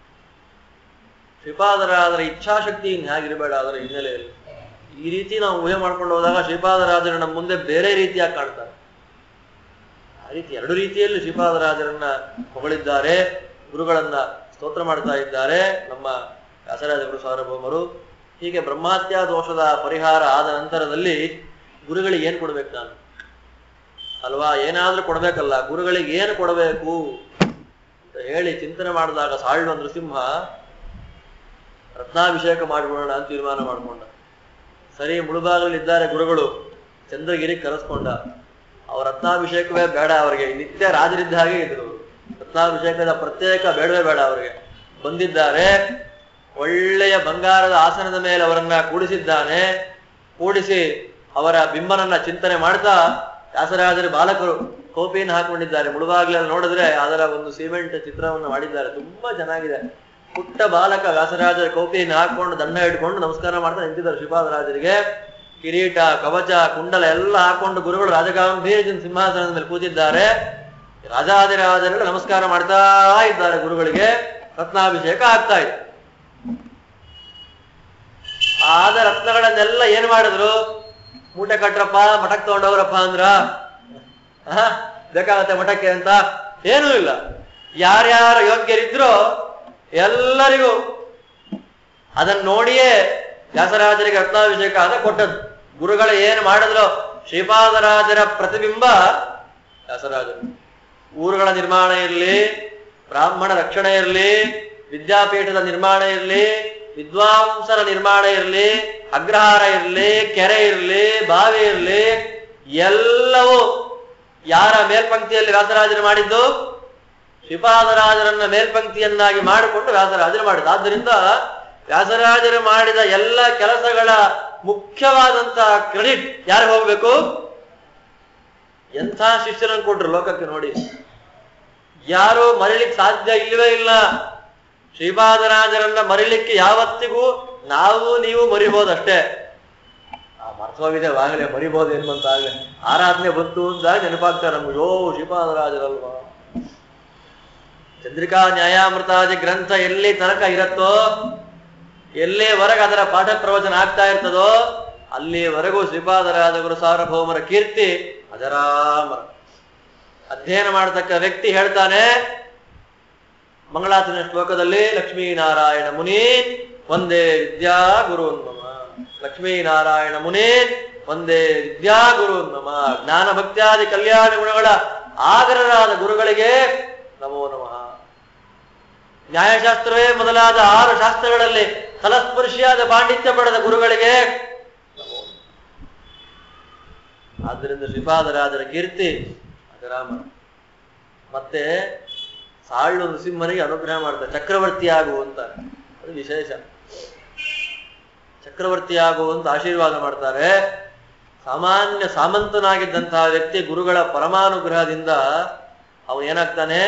ಶ್ರೀಪಾದರಾದರ ಇಚ್ಛಾಶಕ್ತಿ ಇನ್ ಹೇಗಿರಬೇಡ ಅದರ ಹಿನ್ನೆಲೆಯಲ್ಲಿ ಈ ರೀತಿ ನಾವು ಊಹೆ ಮಾಡ್ಕೊಂಡು ಹೋದಾಗ ಶ್ರೀಪಾದರಾಜರು ನಮ್ಮ ಮುಂದೆ ಬೇರೆ ರೀತಿಯಾಗಿ ಕಾಣ್ತಾರೆ ಆ ರೀತಿ ಎರಡು ರೀತಿಯಲ್ಲಿ ಶ್ರೀಪಾದರಾಜರನ್ನ ಹೊಗಳಿದ್ದಾರೆ ಗುರುಗಳನ್ನ ಸ್ತೋತ್ರ ಮಾಡ್ತಾ ಇದ್ದಾರೆ ನಮ್ಮ ವ್ಯಾಸರಾಜ ಗುರು ಸಾರ್ವಭೌಮರು ಹೀಗೆ ಬ್ರಹ್ಮಹತ್ಯಾ ದೋಷದ ಪರಿಹಾರ ಆದ ನಂತರದಲ್ಲಿ ಗುರುಗಳಿಗೆ ಏನ್ ಕೊಡ್ಬೇಕು ನಾನು ಅಲ್ವಾ ಏನಾದ್ರೂ ಕೊಡ್ಬೇಕಲ್ಲ ಗುರುಗಳಿಗೆ ಏನು ಕೊಡಬೇಕು ಅಂತ ಹೇಳಿ ಚಿಂತನೆ ಮಾಡಿದಾಗ ಸಾಳ್ವ ನೃಸಿಂಹ ರತ್ನಾಭಿಷೇಕ ಮಾಡಿಬಿಡೋಣ ಅಂತ ತೀರ್ಮಾನ ಮಾಡ್ಕೊಂಡ ಸರಿ ಮುಳುಬಾಗಲ್ಲಿ ಇದ್ದಾರೆ ಗುರುಗಳು ಚಂದ್ರಗಿರಿ ಕರೆಸ್ಕೊಂಡ ಅವ್ರ ರತ್ನಾಭಿಷೇಕವೇ ಬೇಡ ಅವರಿಗೆ ನಿತ್ಯ ರಾಜರಿದ್ದ ಹಾಗೆ ಇದ್ರು ರತ್ನಾಭಿಷೇಕದ ಪ್ರತ್ಯೇಕ ಬೇಡವೇ ಬೇಡ ಅವರಿಗೆ ಬಂದಿದ್ದಾರೆ ಒಳ್ಳೆಯ ಬಂಗಾರದ ಆಸನದ ಮೇಲೆ ಅವರನ್ನ ಕೂಡಿಸಿದ್ದಾನೆ ಕೂಡಿಸಿ ಅವರ ಬಿಂಬನನ್ನ ಚಿಂತನೆ ಮಾಡ್ತಾ ವ್ಯಾಸರಾಜರು ಬಾಲಕರು ಕೋಪಿಯನ್ನು ಹಾಕೊಂಡಿದ್ದಾರೆ ಮುಳುಬಾಗ್ಲಲ್ಲಿ ನೋಡಿದ್ರೆ ಅದರ ಒಂದು ಸಿಮೆಂಟ್ ಚಿತ್ರವನ್ನು ಮಾಡಿದ್ದಾರೆ ತುಂಬಾ ಚೆನ್ನಾಗಿದೆ ಪುಟ್ಟ ಬಾಲಕ ವ್ಯಾಸರಾಜರ ಕೋಪಿಯನ್ನು ಹಾಕೊಂಡು ದಂಡ ಇಟ್ಕೊಂಡು ನಮಸ್ಕಾರ ಮಾಡ್ತಾ ನಿಂತಿದ್ದಾರೆ ಶ್ರೀಪಾದರಾಜರಿಗೆ ಕಿರೀಟ ಕವಚ ಕುಂಡಲ ಎಲ್ಲ ಹಾಕೊಂಡು ಗುರುಗಳು ರಾಜಗಾಂಭೀರ್ಯ ಸಿಂಹಾಸನದ ಮೇಲೆ ಕೂತಿದ್ದಾರೆ ರಾಜಾದಿರಾಜರೆಲ್ಲ ನಮಸ್ಕಾರ ಮಾಡ್ತಾ ಇದ್ದಾರೆ ಗುರುಗಳಿಗೆ ರತ್ನಾಭಿಷೇಕ ಆಗ್ತಾ ಇದೆ ಆದ ರತ್ನಗಳನ್ನೆಲ್ಲ ಏನ್ ಮಾಡಿದ್ರು ಮೂಟೆ ಕಟ್ರಪ್ಪ ಮಠಕ್ಕೆ ತಗೊಂಡವ್ರಪ್ಪ ಅಂದ್ರ ಆಹಾ, ಬೇಕಾಗತ್ತೆ ಮಠಕ್ಕೆ ಅಂತ ಏನೂ ಇಲ್ಲ ಯಾರ್ಯಾರ ಯೋಗ್ಯರಿದ್ರೋ ಎಲ್ಲರಿಗೂ ಅದನ್ನ ನೋಡಿಯೇ ವ್ಯಾಸರಾಜರಿಗೆ ರತ್ನಾಭಿಷೇಕ ಅದ ಕೊಟ್ಟದ್ದು ಗುರುಗಳು ಏನು ಮಾಡಿದ್ರು ಶ್ರೀಪಾದರಾಜರ ಪ್ರತಿಬಿಂಬ ವ್ಯಾಸರಾಜರು ಊರುಗಳ ನಿರ್ಮಾಣ ಇರಲಿ ಬ್ರಾಹ್ಮಣ ರಕ್ಷಣೆ ಇರಲಿ ವಿದ್ಯಾಪೀಠದ ನಿರ್ಮಾಣ ಇರಲಿ ವಿದ್ವಾಂಸರ ನಿರ್ಮಾಣ ಇರಲಿ ಅಗ್ರಹಾರ ಇರಲಿ ಕೆರೆ ಇರಲಿ ಬಾವಿ ಇರಲಿ ಎಲ್ಲವೂ ಯಾರ ಮೇಲ್ಪಂಕ್ತಿಯಲ್ಲಿ ವ್ಯಾಸರಾಜರು ಮಾಡಿದ್ದು ಶ್ರೀಪಾದರಾಜರನ್ನ ಮೇಲ್ಪಂಕ್ತಿಯನ್ನಾಗಿ ಮಾಡಿಕೊಂಡು ವ್ಯಾಸರಾಜರು ಮಾಡಿದ ಆದ್ದರಿಂದ ವ್ಯಾಸರಾಜರು ಮಾಡಿದ ಎಲ್ಲ ಕೆಲಸಗಳ ಮುಖ್ಯವಾದಂತಹ ಕ್ರೆಡಿಟ್ ಯಾರಿಗೆ ಹೋಗ್ಬೇಕು ಎಂಥ ಶಿಷ್ಯರನ್ನು ಕೊಟ್ರು ಲೋಕಕ್ಕೆ ನೋಡಿ ಯಾರು ಮರಿಲಿಕ್ಕೆ ಸಾಧ್ಯ ಇಲ್ಲವೇ ಇಲ್ಲ ಶ್ರೀಪಾದರಾಜರನ್ನ ಮರಿಲಿಕ್ಕೆ ಯಾವತ್ತಿಗೂ ನಾವು ನೀವು ಮರಿಬೋದಷ್ಟೇ ಆ ಮರ್ತೋಗಿದೆ ಆಗಲೇ ಮರಿಬೋದು ಎನ್ನುವಂತ ಆಗಲೇ ಆರಾಧನೆ ಬಂತು ಅಂದಾಗ ನೆನಪಾಗ್ತಾರೆ ನಮ್ಗೆ ಯೋ ಶ್ರೀಪಾದರಾಜರಲ್ವಾ ಚಂದ್ರಿಕಾ ನ್ಯಾಯಾಮೃತಾದಿ ಗ್ರಂಥ ಎಲ್ಲಿ ತನಕ ಇರತ್ತೋ ಎಲ್ಲಿವರೆಗೆ ಅದರ ಪಾಠ ಪ್ರವಚನ ಆಗ್ತಾ ಇರ್ತದೋ ಅಲ್ಲಿವರೆಗೂ ಶ್ರೀಪಾದರಾಜ ಗುರು ಸಾರ್ವಭೌಮರ ಕೀರ್ತಿ ಅಜರಾಮರ ಅಧ್ಯಯನ ಮಾಡತಕ್ಕ ವ್ಯಕ್ತಿ ಹೇಳ್ತಾನೆ ಮಂಗಳಾಚರಣ ಶ್ಲೋಕದಲ್ಲಿ ಲಕ್ಷ್ಮೀನಾರಾಯಣ ಮುನಿ ಒಂದೇ ವಿದ್ಯಾ ಗುರುನ್ಮಮ ಲಕ್ಷ್ಮೀನಾರಾಯಣ ಮುನಿ ಒಂದೇ ವಿದ್ಯಾ ಗುರುನ್ಮಮ ಜ್ಞಾನ ಭಕ್ತ್ಯಾದಿ ಕಲ್ಯಾಣ ಗುಣಗಳ ಆಗರರಾದ ಗುರುಗಳಿಗೆ ನಮೋ ನಮಃ ನ್ಯಾಯಶಾಸ್ತ್ರವೇ ಮೊದಲಾದ ಆರು ಶಾಸ್ತ್ರಗಳಲ್ಲಿ ಫಲಸ್ಪರ್ಶಿಯಾದ ಪಾಂಡಿತ್ಯ ಪಡೆದ ಗುರುಗಳಿಗೆ ನಮೋ ನಮಃ. ಆದ್ದರಿಂದ ಶ್ರೀಪಾದರಾಜರ ಕೀರ್ತಿ ಅಜರಾಮ ಮತ್ತೆ ಸಾಳು ನೃಸಿಂಹನಿಗೆ ಅನುಗ್ರಹ ಮಾಡ್ತಾರೆ ಚಕ್ರವರ್ತಿ ಆಗು ಅಂತ ಅದು ವಿಶೇಷ ಚಕ್ರವರ್ತಿ ಆಗು ಅಂತ ಆಶೀರ್ವಾದ ಮಾಡ್ತಾರೆ ಸಾಮಾನ್ಯ ಸಾಮಂತನಾಗಿದ್ದಂತಹ ವ್ಯಕ್ತಿ ಗುರುಗಳ ಪರಮಾನುಗ್ರಹದಿಂದ ಅವನು ಏನಾಗ್ತಾನೆ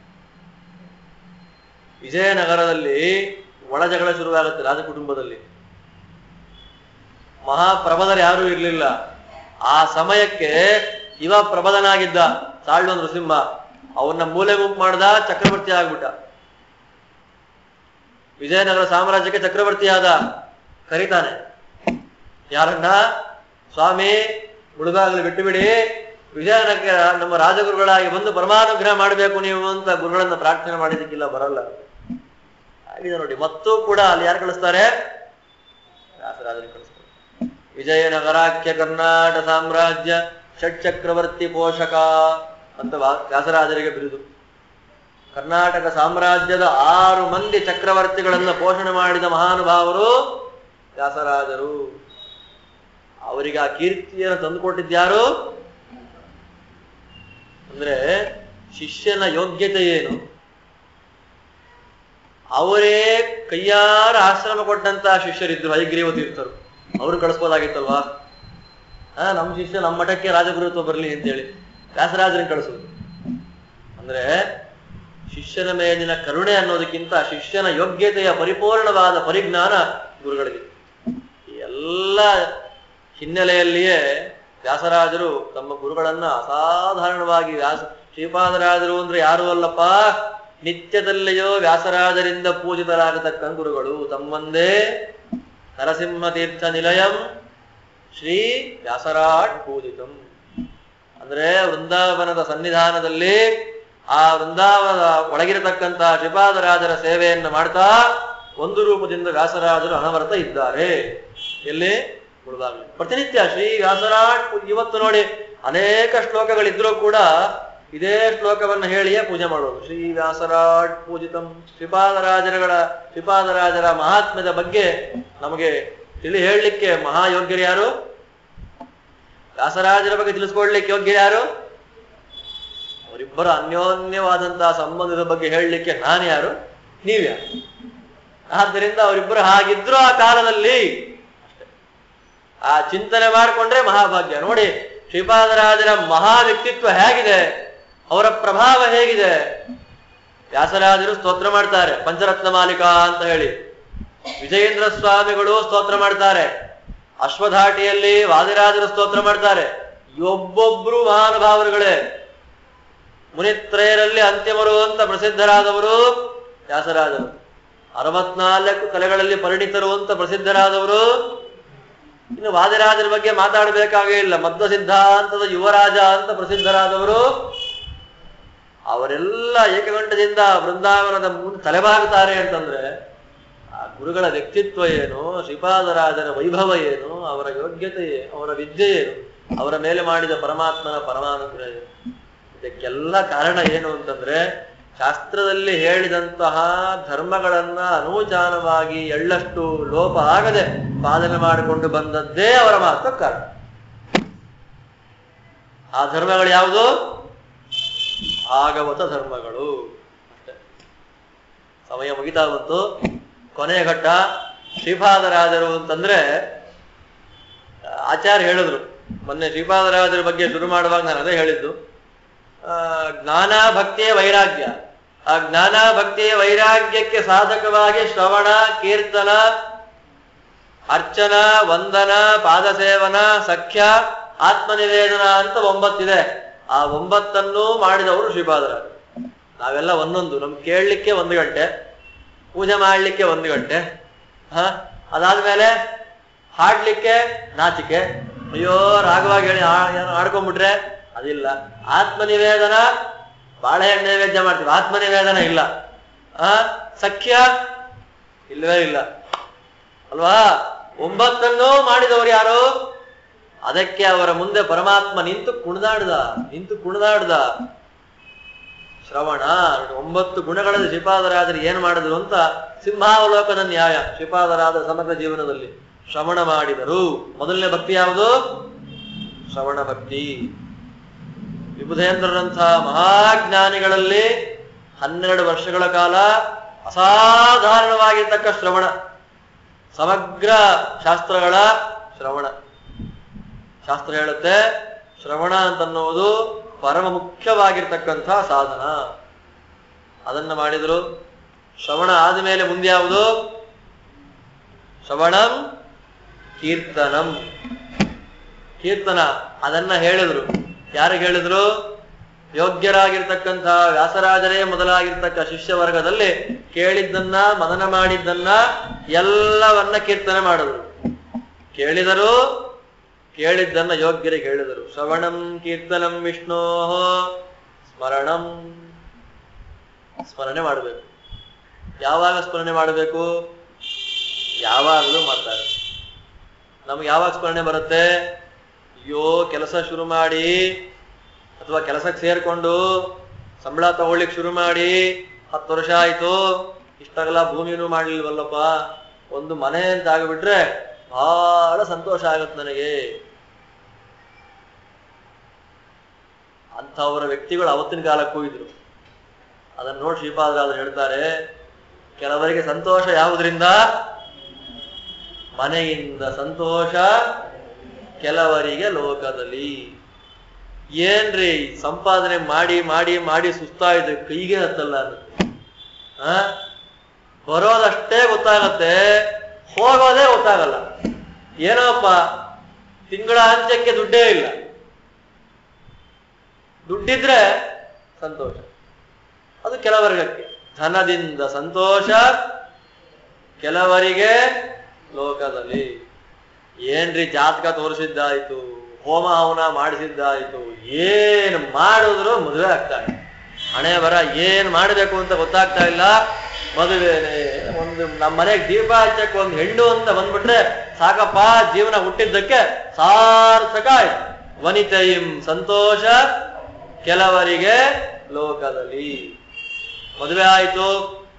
ವಿಜಯನಗರದಲ್ಲಿ ಒಳ ಜಗಳ ಶುರುವಾಗುತ್ತೆ ರಾಜ ಕುಟುಂಬದಲ್ಲಿ ಮಹಾಪ್ರಬದರು ಯಾರೂ ಇರಲಿಲ್ಲ ಆ ಸಮಯಕ್ಕೆ ಇವ ಪ್ರಬಲನಾಗಿದ್ದ ಸಾಳ್ವ ನೃಸಿಂಹ ಅವನ್ನ ಮೂಲೆ ಗುಂಪು ಮಾಡ್ದ ಚಕ್ರವರ್ತಿ ಆಗ್ಬಿಟ್ಟ ವಿಜಯನಗರ ಸಾಮ್ರಾಜ್ಯಕ್ಕೆ ಚಕ್ರವರ್ತಿ ಆದ ಕರೀತಾನೆ ಯಾರನ್ನ ಸ್ವಾಮಿ ಮುಳುಗಾಗಲು ಬಿಟ್ಟು ಬಿಡಿ ವಿಜಯನಗರ ನಮ್ಮ ರಾಜಗುರುಗಳಾಗಿ ಬಂದು ಪರಮಾನುಗ್ರಹ ಮಾಡಬೇಕು ನೀವು ಅಂತ ಗುರುಗಳನ್ನ ಪ್ರಾರ್ಥನೆ ಮಾಡಿದಕ್ಕಿಲ್ಲ ಬರಲ್ಲ ಆಗಿದೆ ನೋಡಿ ಮತ್ತೂ ಕೂಡ ಅಲ್ಲಿ ಯಾರು ಕಳಿಸ್ತಾರೆ ವ್ಯಾಸರಾಜರಿಗೆ ಕಳಿಸ್ತಾರೆ ವಿಜಯನಗರಾಖ್ಯ ಕರ್ನಾಟಕ ಸಾಮ್ರಾಜ್ಯ ಷಟ್ಚಕ್ರವರ್ತಿ ಪೋಷಕ ಅಂತ ವಾ- ವ್ಯಾಸರಾಜರಿಗೆ ಬಿರುದು ಕರ್ನಾಟಕ ಸಾಮ್ರಾಜ್ಯದ ಆರು ಮಂದಿ ಚಕ್ರವರ್ತಿಗಳನ್ನ ಪೋಷಣೆ ಮಾಡಿದ ಮಹಾನುಭಾವರು ವ್ಯಾಸರಾಜರು ಅವರಿಗೆ ಆ ಕೀರ್ತಿಯನ್ನು ತಂದುಕೊಟ್ಟಿದ್ಯಾರು ಅಂದ್ರೆ ಶಿಷ್ಯನ ಯೋಗ್ಯತೆ ಏನು ಅವರೇ ಕೈಯಾರ ಆಶ್ರಮ ಕೊಟ್ಟಂತ ಶಿಷ್ಯರಿದ್ರು ಹೈಗ್ರೀವ ತೀರ್ಥರು ಅವ್ರು ಕಳಿಸ್ಬೋದಾಗಿತ್ತಲ್ವಾ ಹಾ ನಮ್ಮ ಶಿಷ್ಯ ನಮ್ಮ ಮಠಕ್ಕೆ ರಾಜಗುರುತ್ವ ಬರಲಿ ಅಂತೇಳಿ ವ್ಯಾಸರಾಜರನ್ನ ಕಳಿಸೋದು ಅಂದ್ರೆ ಶಿಷ್ಯನ ಮೇಲಿನ ಕರುಣೆ ಅನ್ನೋದಕ್ಕಿಂತ ಶಿಷ್ಯನ ಯೋಗ್ಯತೆಯ ಪರಿಪೂರ್ಣವಾದ ಪರಿಜ್ಞಾನ ಗುರುಗಳಿಗೆ ಈ ಎಲ್ಲ ಹಿನ್ನೆಲೆಯಲ್ಲಿಯೇ ವ್ಯಾಸರಾಜರು ತಮ್ಮ ಗುರುಗಳನ್ನ ಅಸಾಧಾರಣವಾಗಿ ವ್ಯಾಸ ಶ್ರೀಪಾದರಾಜರು ಅಂದ್ರೆ ಯಾರು ಅಲ್ಲಪ್ಪ ನಿತ್ಯದಲ್ಲಿಯೋ ವ್ಯಾಸರಾಜರಿಂದ ಪೂಜಿತರಾಗತಕ್ಕ ಗುರುಗಳು ತಮ್ಮಂದೇ ನರಸಿಂಹ ತೀರ್ಥ ನಿಲಯಂ ಶ್ರೀ ವ್ಯಾಸರಾಟ್ ಪೂಜಿತಂ ಅಂದ್ರೆ ವೃಂದಾವನದ ಸನ್ನಿಧಾನದಲ್ಲಿ ಆ ವೃಂದಾವನದ ಒಳಗಿರತಕ್ಕಂತಹ ಶ್ರೀಪಾದರಾಜರ ಸೇವೆಯನ್ನು ಮಾಡ್ತಾ ಒಂದು ರೂಪದಿಂದ ವ್ಯಾಸರಾಜರು ಅನವರತ ಇದ್ದಾರೆ ಎಲ್ಲಿ ಮುಳುಬಾಗಿಲು ಪ್ರತಿನಿತ್ಯ ಶ್ರೀ ವ್ಯಾಸರಾಟ್ ಪೂ- ಇವತ್ತು ನೋಡಿ ಅನೇಕ ಶ್ಲೋಕಗಳಿದ್ರೂ ಕೂಡ ಇದೇ ಶ್ಲೋಕವನ್ನು ಹೇಳಿಯೇ ಪೂಜೆ ಮಾಡೋದು ಶ್ರೀ ವ್ಯಾಸರಾಟ್ ಪೂಜಿತಂ ಶ್ರೀಪಾದರಾಜರುಗಳ ಶ್ರೀಪಾದರಾಜರ ಮಹಾತ್ಮ್ಯದ ಬಗ್ಗೆ ನಮಗೆ ತಿಳಿ ಹೇಳಲಿಕ್ಕೆ ಮಹಾಯೋಗ್ಯರು ಯಾರು ವ್ಯಾಸರಾಜರ ಬಗ್ಗೆ ತಿಳಿಸ್ಕೊಡ್ಲಿಕ್ಕೆ ಯೋಗ್ಯ ಯಾರು ಅವರಿಬ್ಬರ ಅನ್ಯೋನ್ಯವಾದಂತಹ ಸಂಬಂಧದ ಬಗ್ಗೆ ಹೇಳಲಿಕ್ಕೆ ನಾನು ಯಾರು ನೀವ್ಯಾರು ಆದ್ದರಿಂದ ಅವರಿಬ್ಬರು ಹಾಗಿದ್ರು ಆ ಕಾಲದಲ್ಲಿ ಅಷ್ಟೇ. ಆ ಚಿಂತನೆ ಮಾಡಿಕೊಂಡ್ರೆ ಮಹಾಭಾಗ್ಯ ನೋಡಿ ಶ್ರೀಪಾದರಾಜರ ಮಹಾ ವ್ಯಕ್ತಿತ್ವ ಹೇಗಿದೆ ಅವರ ಪ್ರಭಾವ ಹೇಗಿದೆ ವ್ಯಾಸರಾಜರು ಸ್ತೋತ್ರ ಮಾಡ್ತಾರೆ ಪಂಚರತ್ನ ಮಾಲಿಕಾ ಅಂತ ಹೇಳಿ ವಿಜಯೇಂದ್ರ ಸ್ವಾಮಿಗಳು ಸ್ತೋತ್ರ ಮಾಡ್ತಾರೆ ಅಶ್ವಧಾಟಿಯಲ್ಲಿ ವಾದಿರಾಜರು ಸ್ತೋತ್ರ ಮಾಡ್ತಾರೆ ಒಬ್ಬೊಬ್ರು ಮಹಾನುಭಾವರುಗಳೇ ಮುನಿತ್ರಯರಲ್ಲಿ ಅಂತಿಮರು ಅಂತ ಪ್ರಸಿದ್ಧರಾದವರು ವ್ಯಾಸರಾಜರು ಅರವತ್ನಾಲ್ಕು ಕಲೆಗಳಲ್ಲಿ ಪರಿಣಿತರು ಅಂತ ಪ್ರಸಿದ್ಧರಾದವರು ಇನ್ನು ವಾದಿರಾಜರ ಬಗ್ಗೆ ಮಾತಾಡಬೇಕಾಗೇ ಇಲ್ಲ ಮಧ್ವ ಸಿದ್ಧಾಂತದ ಯುವರಾಜ ಅಂತ ಪ್ರಸಿದ್ಧರಾದವರು ಅವರೆಲ್ಲ ಏಕಗಂಟದಿಂದ ಬೃಂದಾವನದ ಮುಂದೆ ತಲೆಬಾಗುತ್ತಾರೆ ಅಂತಂದ್ರೆ ಆ ಗುರುಗಳ ವ್ಯಕ್ತಿತ್ವ ಏನು ಶ್ರೀಪಾದರಾಜರ ವೈಭವ ಏನು ಅವರ ಯೋಗ್ಯತೆ ಏನು ಅವರ ವಿದ್ಯೆ ಏನು ಅವರ ಮೇಲೆ ಮಾಡಿದ ಪರಮಾತ್ಮನ ಪರಮಾನುಗ್ರಹ ಏನು ಇದಕ್ಕೆಲ್ಲ ಕಾರಣ ಏನು ಅಂತಂದ್ರೆ ಶಾಸ್ತ್ರದಲ್ಲಿ ಹೇಳಿದಂತಹ ಧರ್ಮಗಳನ್ನ ಅನೂಚಾನವಾಗಿ ಎಳ್ಳಷ್ಟು ಲೋಪ ಆಗದೆ ಪಾಲನೆ ಮಾಡಿಕೊಂಡು ಬಂದದ್ದೇ ಅವರ ಮಹತ್ವ ಕಾರಣ ಆ ಧರ್ಮಗಳು ಯಾವುದು ಭಾಗವತ ಧರ್ಮಗಳು ಅಷ್ಟೇ ಸಮಯ ಮುಗಿತಾ ಬಂತು ಕೊನೆಯ ಘಟ್ಟ ಶ್ರೀಪಾದರಾಜರು ಅಂತಂದ್ರೆ ಆಚಾರ್ಯ ಹೇಳಿದ್ರು ಮೊನ್ನೆ ಶ್ರೀಪಾದರಾಜರ ಬಗ್ಗೆ ಶುರು ಮಾಡುವಾಗ ನಾನು ಅದೇ ಹೇಳಿದ್ದು ಆ, ಜ್ಞಾನ ಭಕ್ತಿಯ ವೈರಾಗ್ಯ ಆ ಜ್ಞಾನ ಭಕ್ತಿಯ ವೈರಾಗ್ಯಕ್ಕೆ ಸಾಧಕವಾಗಿ ಶ್ರವಣ ಕೀರ್ತನ ಅರ್ಚನ ವಂದನ ಪಾದಸೇವನ ಸಖ್ಯ ಆತ್ಮನಿವೇದನ ಅಂತ ಒಂಬತ್ತಿದೆ ಆ ಒಂಬತ್ತನ್ನು ಮಾಡಿದವರು ಶ್ರೀಪಾದರಾಜರು ನಾವೆಲ್ಲ ಒಂದೊಂದು ನಮ್ಗೆ ಕೇಳಲಿಕ್ಕೆ ಒಂದು ಗಂಟೆ ಪೂಜೆ ಮಾಡಲಿಕ್ಕೆ ಒಂದು ಗಂಟೆ ಹ ಅದಾದ್ಮೇಲೆ ಹಾಡ್ಲಿಕ್ಕೆ ನಾಚಿಕೆ ಅಯ್ಯೋ ರಾಗವಾಗಿ ಹೇಳಿ ಹಾ- ಏನೋ ಹಾಡ್ಕೊಂಡ್ಬಿಟ್ರೆ ಅದಿಲ್ಲ ಆತ್ಮನಿವೇದನ ಬಾಳೆಹಣ್ಣು ನೈವೇದ್ಯ ಮಾಡ್ತೀವಿ ಆತ್ಮನಿವೇದನ ಇಲ್ಲ ಆ ಸಖ್ಯ ಇಲ್ಲವೇ ಇಲ್ಲ ಅಲ್ವಾ ಒಂಬತ್ತನ್ನು ಮಾಡಿದವರು ಯಾರು ಅದಕ್ಕೆ ಅವರ ಮುಂದೆ ಪರಮಾತ್ಮ ನಿಂತು ಕುಣಿದಾಡ್ದ ನಿಂತು ಕುಣಿದಾಡ್ದ ಶ್ರವಣ ಒಂಬತ್ತು ಗುಣಗಳಲ್ಲಿ ಶ್ರೀಪಾದರಾಜರು ಏನ್ ಮಾಡಿದ್ರು ಅಂತ ಸಿಂಹಾವಲೋಕನ ನ್ಯಾಯ ಶ್ರೀಪಾದರಾದ ಸಮಗ್ರ ಜೀವನದಲ್ಲಿ ಶ್ರವಣ ಮಾಡಿದರು ಮೊದಲನೇ ಭಕ್ತಿ ಯಾವುದು ಶ್ರವಣ ಭಕ್ತಿ ವಿಬುಧೇಂದ್ರರಂತಹ ಮಹಾಜ್ಞಾನಿಗಳಲ್ಲಿ ಹನ್ನೆರಡು ವರ್ಷಗಳ ಕಾಲ ಅಸಾಧಾರಣವಾಗಿರ್ತಕ್ಕ ಶ್ರವಣ ಸಮಗ್ರ ಶಾಸ್ತ್ರಗಳ ಶ್ರವಣ ಶಾಸ್ತ್ರ ಹೇಳುತ್ತೆ ಶ್ರವಣ ಅಂತನ್ನುವುದು ಪರಮ ಮುಖ್ಯವಾಗಿರ್ತಕ್ಕಂಥ ಸಾಧನ ಅದನ್ನ ಮಾಡಿದ್ರು ಶ್ರವಣ ಆದಮೇಲೆ ಮುಂದೆ ಯಾವುದು ಶ್ರವಣಂ ಕೀರ್ತನಂ ಕೀರ್ತನ ಅದನ್ನ ಹೇಳಿದ್ರು ಯಾರಿಗೆ ಹೇಳಿದ್ರು ಯೋಗ್ಯರಾಗಿರ್ತಕ್ಕಂಥ ವ್ಯಾಸರಾಜರೇ ಮೊದಲಾಗಿರ್ತಕ್ಕ ಶಿಷ್ಯ ವರ್ಗದಲ್ಲಿ ಕೇಳಿದ್ದನ್ನ ಮನನ ಮಾಡಿದ್ದನ್ನ ಎಲ್ಲವನ್ನ ಕೀರ್ತನೆ ಮಾಡಿದ್ರು ಕೇಳಿದರು ಕೇಳಿದ್ದನ್ನ ಯೋಗ್ಯರಿಗೆ ಹೇಳಿದರು ಶ್ರವಣಂ ಕೀರ್ತನಂ ವಿಷ್ಣೋ ಸ್ಮರಣಂ ಸ್ಮರಣೆ ಮಾಡಬೇಕು ಯಾವಾಗ ಸ್ಮರಣೆ ಮಾಡಬೇಕು ಯಾವಾಗಲೂ ಮಾಡ್ತಾರೆ ನಮ್ಗೆ ಯಾವಾಗ ಸ್ಮರಣೆ ಬರುತ್ತೆ ಅಯ್ಯೋ ಕೆಲಸ ಶುರು ಮಾಡಿ ಅಥವಾ ಕೆಲಸಕ್ಕೆ ಸೇರ್ಕೊಂಡು ಸಂಬಳ ತಗೊಳ್ಳಿಕ್ ಶುರು ಮಾಡಿ ಹತ್ತು ವರ್ಷ ಆಯ್ತು ಇಷ್ಟಾಗಲ್ಲ ಭೂಮಿನೂ ಮಾಡ್ಲಿಲ್ವಲ್ಲಪ್ಪ ಒಂದು ಮನೆ ಅಂತ ಆಗಿಬಿಟ್ರೆ ಬಹಳ ಸಂತೋಷ ಆಗುತ್ತೆ ನನಗೆ ಅಂಥವರ ವ್ಯಕ್ತಿಗಳು ಅವತ್ತಿನ ಕಾಲಕ್ಕೂ ಇದ್ರು ಅದನ್ನ ನೋಡಿ ಶ್ರೀಪಾದರಾಜರು ಹೇಳ್ತಾರೆ ಕೆಲವರಿಗೆ ಸಂತೋಷ ಯಾವುದರಿಂದ ಮನೆಯಿಂದ ಸಂತೋಷ ಕೆಲವರಿಗೆ ಲೋಕದಲ್ಲಿ ಏನ್ರಿ ಸಂಪಾದನೆ ಮಾಡಿ ಮಾಡಿ ಮಾಡಿ ಸುಸ್ತಾಯ್ತು ಕೈಗೆ ಹತ್ತಲ್ಲ ಅದು ಆ ಬರೋದಷ್ಟೇ ಗೊತ್ತಾಗತ್ತೆ ಹೋಗೋದೇ ಗೊತ್ತಾಗಲ್ಲ ಏನೋಪ್ಪ ತಿಂಗಳ ಅಂತ್ಯಕ್ಕೆ ದುಡ್ಡೇ ಇಲ್ಲ ದುಡ್ಡಿದ್ರೆ ಸಂತೋಷ ಅದು ಕೆಲವರ್ಗಕ್ಕೆ ಧನದಿಂದ ಸಂತೋಷ ಕೆಲವರಿಗೆ ಲೋಕದಲ್ಲಿ ಏನ್ರಿ ಜಾತಕ ತೋರಿಸಿದ್ದಾಯ್ತು ಹೋಮ ಹವನ ಮಾಡಿಸಿದ್ದಾಯ್ತು ಏನ್ ಮಾಡಿದ್ರು ಮದುವೆ ಆಗ್ತಾ ಇಲ್ಲ ಹಣೆ ಬರ ಏನ್ ಮಾಡಬೇಕು ಅಂತ ಗೊತ್ತಾಗ್ತಾ ಇಲ್ಲ ಮದುವೆನೆ ಒಂದು ನಮ್ಮ ಮನೆಗೆ ದೀಪ ಹಚ್ಚಕ್ಕೆ ಒಂದು ಹೆಣ್ಣು ಅಂತ ಬಂದ್ಬಿಟ್ರೆ ಸಾಕಪ್ಪ ಜೀವನ ಹುಟ್ಟಿದ್ದಕ್ಕೆ ಸಾರ್ಥಕ ಆಯ್ತು ವನಿತೆಯಿಂ ಸಂತೋಷ ಕೆಲವರಿಗೆ ಲೋಕದಲ್ಲಿ ಮದುವೆ ಆಯ್ತು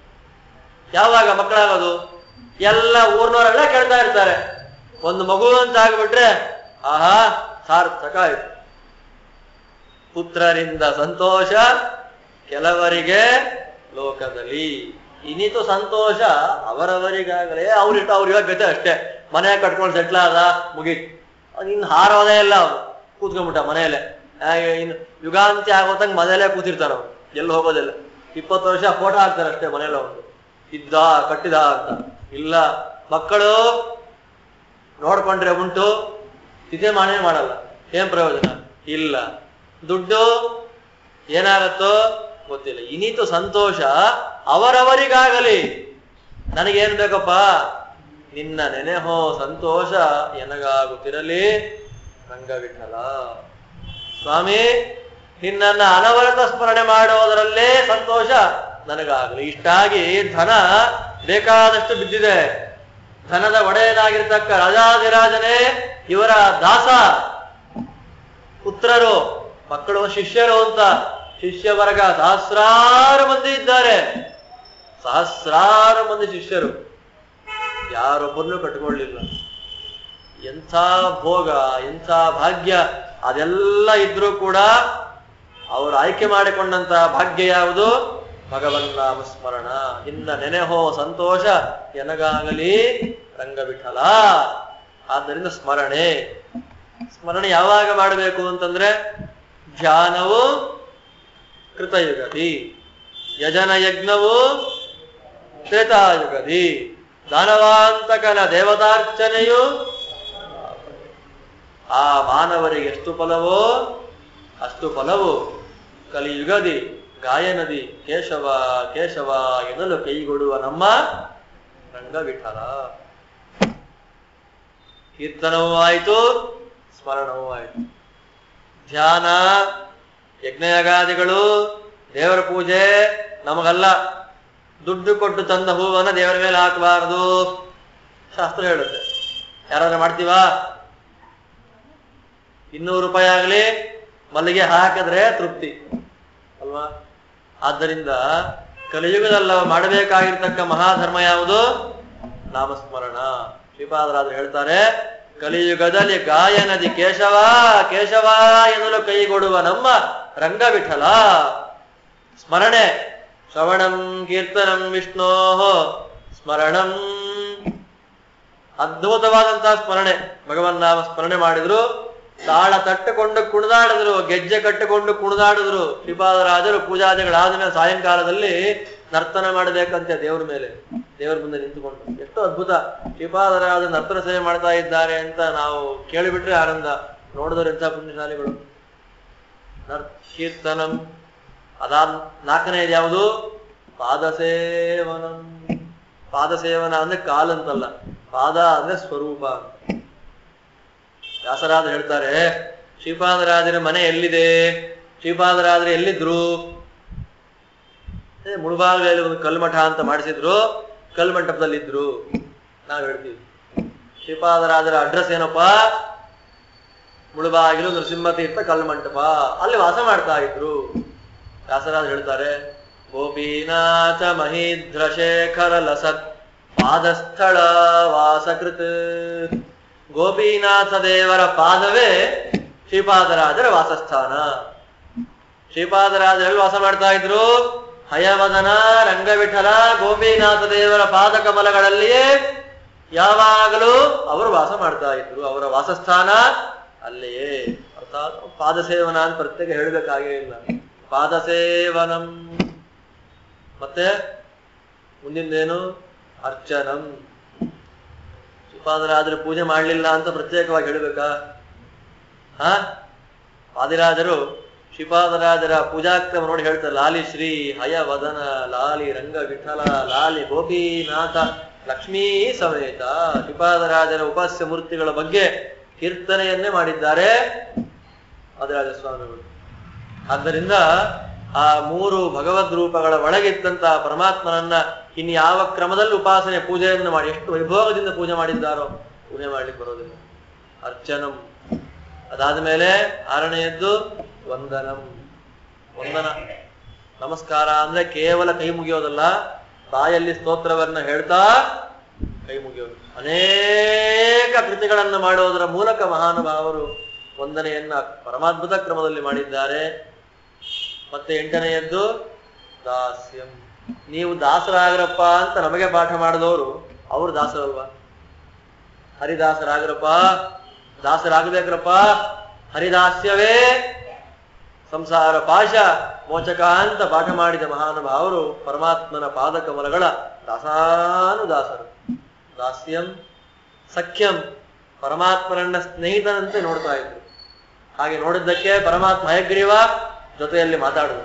ಯಾವಾಗ ಮಕ್ಕಳಾಗೋದು ಎಲ್ಲ ಊರ್ನವರೆಲ್ಲ ಕೇಳ್ತಾ ಇರ್ತಾರೆ ಒಂದು ಮಗು ಅಂತ ಆಗ್ಬಿಟ್ರೆ ಆಹಾ ಸಾರ್ಥಕ ಆಯ್ತು ಪುತ್ರರಿಂದ ಸಂತೋಷ ಕೆಲವರಿಗೆ ಲೋಕದಲ್ಲಿ ಇನ್ನಿತು ಸಂತೋಷ ಅವರವರಿಗಾಗಲೇ ಅವ್ರಿಟ್ಟು ಅವ್ರಿಗೆ ಗತಿ ಅಷ್ಟೇ ಮನೆ ಕಟ್ಕೊಂಡು ಸೆಟ್ಲ್ ಆದ ಮುಗೀತು ಇನ್ನು ಹಾರೋದೇ ಇಲ್ಲ ಅವನು ಕೂತ್ಕೊಂಡ್ಬಿಟ್ಟ ಮನೆಯಲ್ಲೇ ಹಾಗೆ ಇನ್ನು ಯುಗಾಂತ್ಯ ಆಗೋತಂಗೆ ಮನೆಯಲ್ಲೇ ಕೂತಿರ್ತಾನ ಅವನು ಎಲ್ಲಿ ಹೋಗೋದಿಲ್ಲ ಇಪ್ಪತ್ತು ವರ್ಷ ಫೋಟೋ ಹಾಕ್ತಾರೆ ಅಷ್ಟೇ ಮನೇಲಿ ಅವನು ಇದ್ದ ಕಟ್ಟಿದ ಅಂತ ಇಲ್ಲ ಮಕ್ಕಳು ನೋಡ್ಕೊಂಡ್ರೆ ಉಂಟು ಇದೇ ಮಾಡೇ ಮಾಡಲ್ಲ ಏನ್ ಪ್ರಯೋಜನ ಇಲ್ಲ ದುಡ್ಡು ಏನಾಗತ್ತೋ ಗೊತ್ತಿಲ್ಲ ಇನ್ನಿತು ಸಂತೋಷ ಅವರವರಿಗಾಗಲಿ ನನಗೇನ್ ಬೇಕಪ್ಪ ನಿನ್ನ ನೆನೆಹೋ ಸಂತೋಷ ಎನಗಾಗುತ್ತಿರಲಿ ರಂಗವಿಠಲ ಸ್ವಾಮಿ ನಿನ್ನನ್ನ ಅನವರತ ಸ್ಮರಣೆ ಮಾಡೋದರಲ್ಲೇ ಸಂತೋಷ ನನಗಾಗಲಿ ಇಷ್ಟಾಗಿ ಧನ ಬೇಕಾದಷ್ಟು ಬಿದ್ದಿದೆ ಧನದ ಒಡೆಯನಾಗಿರ್ತಕ್ಕ ರಾಜಾಧಿರಾಜನೇ ಇವರ ದಾಸ ಪುತ್ರರು ಮಕ್ಕಳು ಶಿಷ್ಯರು ಅಂತ ಶಿಷ್ಯ ವರ್ಗ ಸಹಸ್ರಾರು ಮಂದಿ ಇದ್ದಾರೆ ಸಹಸ್ರಾರು ಮಂದಿ ಶಿಷ್ಯರು ಯಾರೊಬ್ಬರನ್ನು ಕಟ್ಕೊಳ್ಳಿಲ್ಲ ಎಂಥ ಭೋಗ ಎಂಥ ಭಾಗ್ಯ ಅದೆಲ್ಲ ಇದ್ರೂ ಕೂಡ ಅವರು ಆಯ್ಕೆ ಮಾಡಿಕೊಂಡಂತ ಭಾಗ್ಯ ಯಾವುದು ಭಗವನ್ನಾಮ ಸ್ಮರಣ ಇನ್ನ ನೆನೆಹೋ ಸಂತೋಷ ಎನಗಾಗಲಿ ರಂಗವಿಠಲ ಆದ್ದರಿಂದ ಸ್ಮರಣೆ ಸ್ಮರಣೆ ಯಾವಾಗ ಮಾಡಬೇಕು ಅಂತಂದ್ರೆ ಧ್ಯಾನವು ಕೃತಯುಗದಿ ಯಜನ ಯಜ್ಞವು ತ್ರೇತಾಯುಗದಿ ದಾನವಾಂತಕನ ದೇವತಾರ್ಚನೆಯು ಆ ಮಾನವರಿಗೆ ಎಷ್ಟು ಫಲವೋ ಅಷ್ಟು ಫಲವು ಕಲಿಯುಗದಿ ಗಾಯನದಿ ಕೇಶವ ಕೇಶವ ಎನ್ನಲು ಕೈಗೊಡುವ ನಮ್ಮ ರಂಗವಿಠಲ ಕೀರ್ತನವೂ ಆಯಿತು ಸ್ಮರಣವೂ ಆಯಿತು ಧ್ಯಾನ ಯಜ್ಞಯಾಗಾದಿಗಳು ದೇವರ ಪೂಜೆ ನಮಗಲ್ಲ ದುಡ್ಡು ಕೊಟ್ಟು ತಂದ ಹೂವನ್ನ ದೇವರ ಮೇಲೆ ಹಾಕಬಾರದು ಶಾಸ್ತ್ರ ಹೇಳುತ್ತೆ ಯಾರಾದ್ರೂ ಮಾಡ್ತೀವಾ ಇನ್ನೂರು ರೂಪಾಯಿ ಆಗಲಿ ಮಲ್ಲಿಗೆ ಹಾಕಿದ್ರೆ ತೃಪ್ತಿ ಅಲ್ವಾ ಆದ್ದರಿಂದ ಕಲಿಯುಗದಲ್ಲ ಮಾಡಬೇಕಾಗಿರ್ತಕ್ಕ ಮಹಾಧರ್ಮ ಯಾವುದು ನಾಮಸ್ಮರಣ ಶ್ರೀಪಾದರಾಜರು ಹೇಳ್ತಾರೆ ಕಲಿಯುಗದಲ್ಲಿ ಗಾಯನದಿ ಕೇಶವ ಕೇಶವ ಎನ್ನಲು ಕೈಗೊಡುವ ನಮ್ಮ ರಂಗವಿಠಲ ಸ್ಮರಣೆ ಶ್ರವಣಂ ಕೀರ್ತನಂ ವಿಷ್ಣೋ ಸ್ಮರಣಂ ಅದ್ಭುತವಾದಂತಹ ಸ್ಮರಣೆ ಭಗವನ್ ನಾಮ ಸ್ಮರಣೆ ಮಾಡಿದ್ರು ತಾಳ ತಟ್ಟುಕೊಂಡು ಕುಣಿದಾಡಿದ್ರು ಗೆಜ್ಜೆ ಕಟ್ಟಿಕೊಂಡು ಕುಣಿದಾಡಿದ್ರು ಶ್ರೀಪಾದರಾಜರು ಪೂಜಾದಿಗಳಾದ ಮೇಲೆ ಸಾಯಂಕಾಲದಲ್ಲಿ ನರ್ತನ ಮಾಡಬೇಕಂತೆ ದೇವ್ರ ಮೇಲೆ ದೇವ್ರ ಮುಂದೆ ನಿಂತುಕೊಂಡು ಎಷ್ಟು ಅದ್ಭುತ ಶ್ರೀಪಾದರಾಜ ನರ್ತನ ಸೇವೆ ಮಾಡ್ತಾ ಇದ್ದಾರೆ ಅಂತ ನಾವು ಕೇಳಿಬಿಟ್ರೆ ಆನಂದ ನೋಡಿದವರು ಎಂಥ ಪುಣ್ಯಶಾಲಿಗಳು ನರ್ ಕೀರ್ತನಂ ಅದಾದ ನಾಲ್ಕನೇದು ಯಾವುದು ಪಾದಸೇವನಂ ಪಾದಸೇವನ ಅಂದ್ರೆ ಕಾಲಂತಲ್ಲ ಪಾದ ಅಂದ್ರೆ ಸ್ವರೂಪ ಅಂತ ವ್ಯಾಸರಾಜ ಹೇಳ್ತಾರೆ ಶ್ರೀಪಾದರಾಜರ ಮನೆ ಎಲ್ಲಿದೆ ಶ್ರೀಪಾದರಾಜರು ಎಲ್ಲಿದ್ರು ಏ, ಮುಳುಬಾಗಿಲಲ್ಲಿ ಒಂದು ಕಲ್ಮಠ ಅಂತ ಮಾಡಿಸಿದ್ರು ಕಲ್ಮಂಟಪದಲ್ಲಿದ್ರು ನಾವ್ ಹೇಳ್ತೀವಿ ಶ್ರೀಪಾದರಾಜರ ಅಡ್ರೆಸ್ ಏನಪ್ಪಾ ಮುಳುಬಾಗಿಲು ನರಸಿಂಹತೀರ್ಥ ಕಲ್ಮಂಟಪ ಅಲ್ಲಿ ವಾಸ ಮಾಡ್ತಾ ಇದ್ರು ವ್ಯಾಸರಾಜ ಹೇಳ್ತಾರೆ ಗೋಪೀನಾಥ ಮಹೀಂದ್ರ ಶೇಖರ ಲಸತ್ ಪಾದಸ್ಥಳ ವಾಸಕೃತ್ ಗೋಪೀನಾಥ ದೇವರ ಪಾದವೇ ಶ್ರೀಪಾದರಾಜರ ವಾಸಸ್ಥಾನ ಶ್ರೀಪಾದರಾಜರಲ್ಲಿ ವಾಸ ಮಾಡ್ತಾ ಇದ್ರು ಹಯವದನ ರಂಗವಿಠಲ ಗೋಪೀನಾಥ ದೇವರ ಪಾದ ಕಮಲಗಳಲ್ಲಿಯೇ ಯಾವಾಗಲೂ ಅವರು ವಾಸ ಮಾಡ್ತಾ ಇದ್ರು ಅವರ ವಾಸಸ್ಥಾನ ಅಲ್ಲಿಯೇ ಅರ್ಥ ಅರ್ಥಾತ್ ಪಾದಸೇವನ ಅಂತ ಪ್ರತ್ಯೇಕ ಹೇಳಬೇಕಾಗೇ ಇಲ್ಲ ಪಾದಸೇವನಂ ಮತ್ತೆ ಮುಂದಿಂದೇನು ಅರ್ಚನಂ ಶ್ರೀಪಾದರಾಜರು ಪೂಜೆ ಮಾಡಲಿಲ್ಲ ಅಂತ ಪ್ರತ್ಯೇಕವಾಗಿ ಹೇಳಬೇಕಾ ಹಾ ಪಾದಿರಾಜರು ಶ್ರೀಪಾದರಾಜರ ಪೂಜಾಕ್ರಮ ನೋಡಿ ಹೇಳ್ತಾರೆ ಲಾಲಿ ಶ್ರೀ ಹಯ ವದನ ಲಾಲಿ ರಂಗ ವಿಠಲ ಲಾಲಿ ಗೋಪೀನಾಥ ಲಕ್ಷ್ಮೀ ಸಮೇತ ಶ್ರೀಪಾದರಾಜರ ಉಪಾಸ್ಯ ಮೂರ್ತಿಗಳ ಬಗ್ಗೆ ಕೀರ್ತನೆಯನ್ನೇ ಮಾಡಿದ್ದಾರೆ ಪಾದಿರಾಜ ಸ್ವಾಮಿಗಳು ಆದ್ದರಿಂದ ಆ ಮೂರು ಭಗವದ್ ರೂಪಗಳ ಒಳಗಿದ್ದಂತಹ ಪರಮಾತ್ಮನನ್ನ ಇನ್ನು ಯಾವ ಕ್ರಮದಲ್ಲಿ ಉಪಾಸನೆ ಪೂಜೆಯನ್ನು ಮಾಡಿ ಎಷ್ಟು ವೈಭೋಗದಿಂದ ಪೂಜೆ ಮಾಡಿದ್ದಾರೋ ಪೂಜೆ ಮಾಡ್ಲಿಕ್ಕೆ ಬರೋದಿಲ್ಲ ಅರ್ಚನಂ ಅದಾದ ಮೇಲೆ ಆರನೆಯದ್ದು ವಂದನಂ ವಂದನ ನಮಸ್ಕಾರ ಅಂದ್ರೆ ಕೇವಲ ಕೈ ಮುಗಿಯೋದಲ್ಲ ಬಾಯಲ್ಲಿ ಸ್ತೋತ್ರವನ್ನ ಹೇಳ್ತಾ ಕೈ ಮುಗಿಯೋದು ಅನೇಕ ಕೃತಿಗಳನ್ನ ಮಾಡೋದರ ಮೂಲಕ ಮಹಾನುಭಾವರು ವಂದನೆಯನ್ನ ಪರಮಾದ್ಭುತ ಕ್ರಮದಲ್ಲಿ ಮಾಡಿದ್ದಾರೆ ಮತ್ತೆ ಎಂಟನೆಯದ್ದು ದಾಸ್ಯಂ ನೀವು ದಾಸರಾಗ್ರಪ್ಪ ಅಂತ ನಮಗೆ ಪಾಠ ಮಾಡಿದವರು ಅವರು ದಾಸರಲ್ವಾ ಹರಿದಾಸರಾಗ್ರಪ್ಪ ದಾಸರಾಗಬೇಕ್ರಪ್ಪ ಹರಿದಾಸ್ಯವೇ ಸಂಸಾರ ಪಾಶ ಮೋಚಕ ಅಂತ ಪಾಠ ಮಾಡಿದ ಮಹಾನುಭಾವರು ಪರಮಾತ್ಮನ ಪಾದಕಮಲಗಳ ದಾಸಾನುದಾಸರು ದಾಸ್ಯಂ ಸಖ್ಯಂ ಪರಮಾತ್ಮನನ್ನ ಸ್ನೇಹಿತನಂತೆ ನೋಡ್ತಾ ಇದ್ರು ಹಾಗೆ ನೋಡಿದ್ದಕ್ಕೆ ಪರಮಾತ್ಮ ಹಯಗ್ರೀವ ಜೊತೆಯಲ್ಲಿ ಮಾತಾಡುದು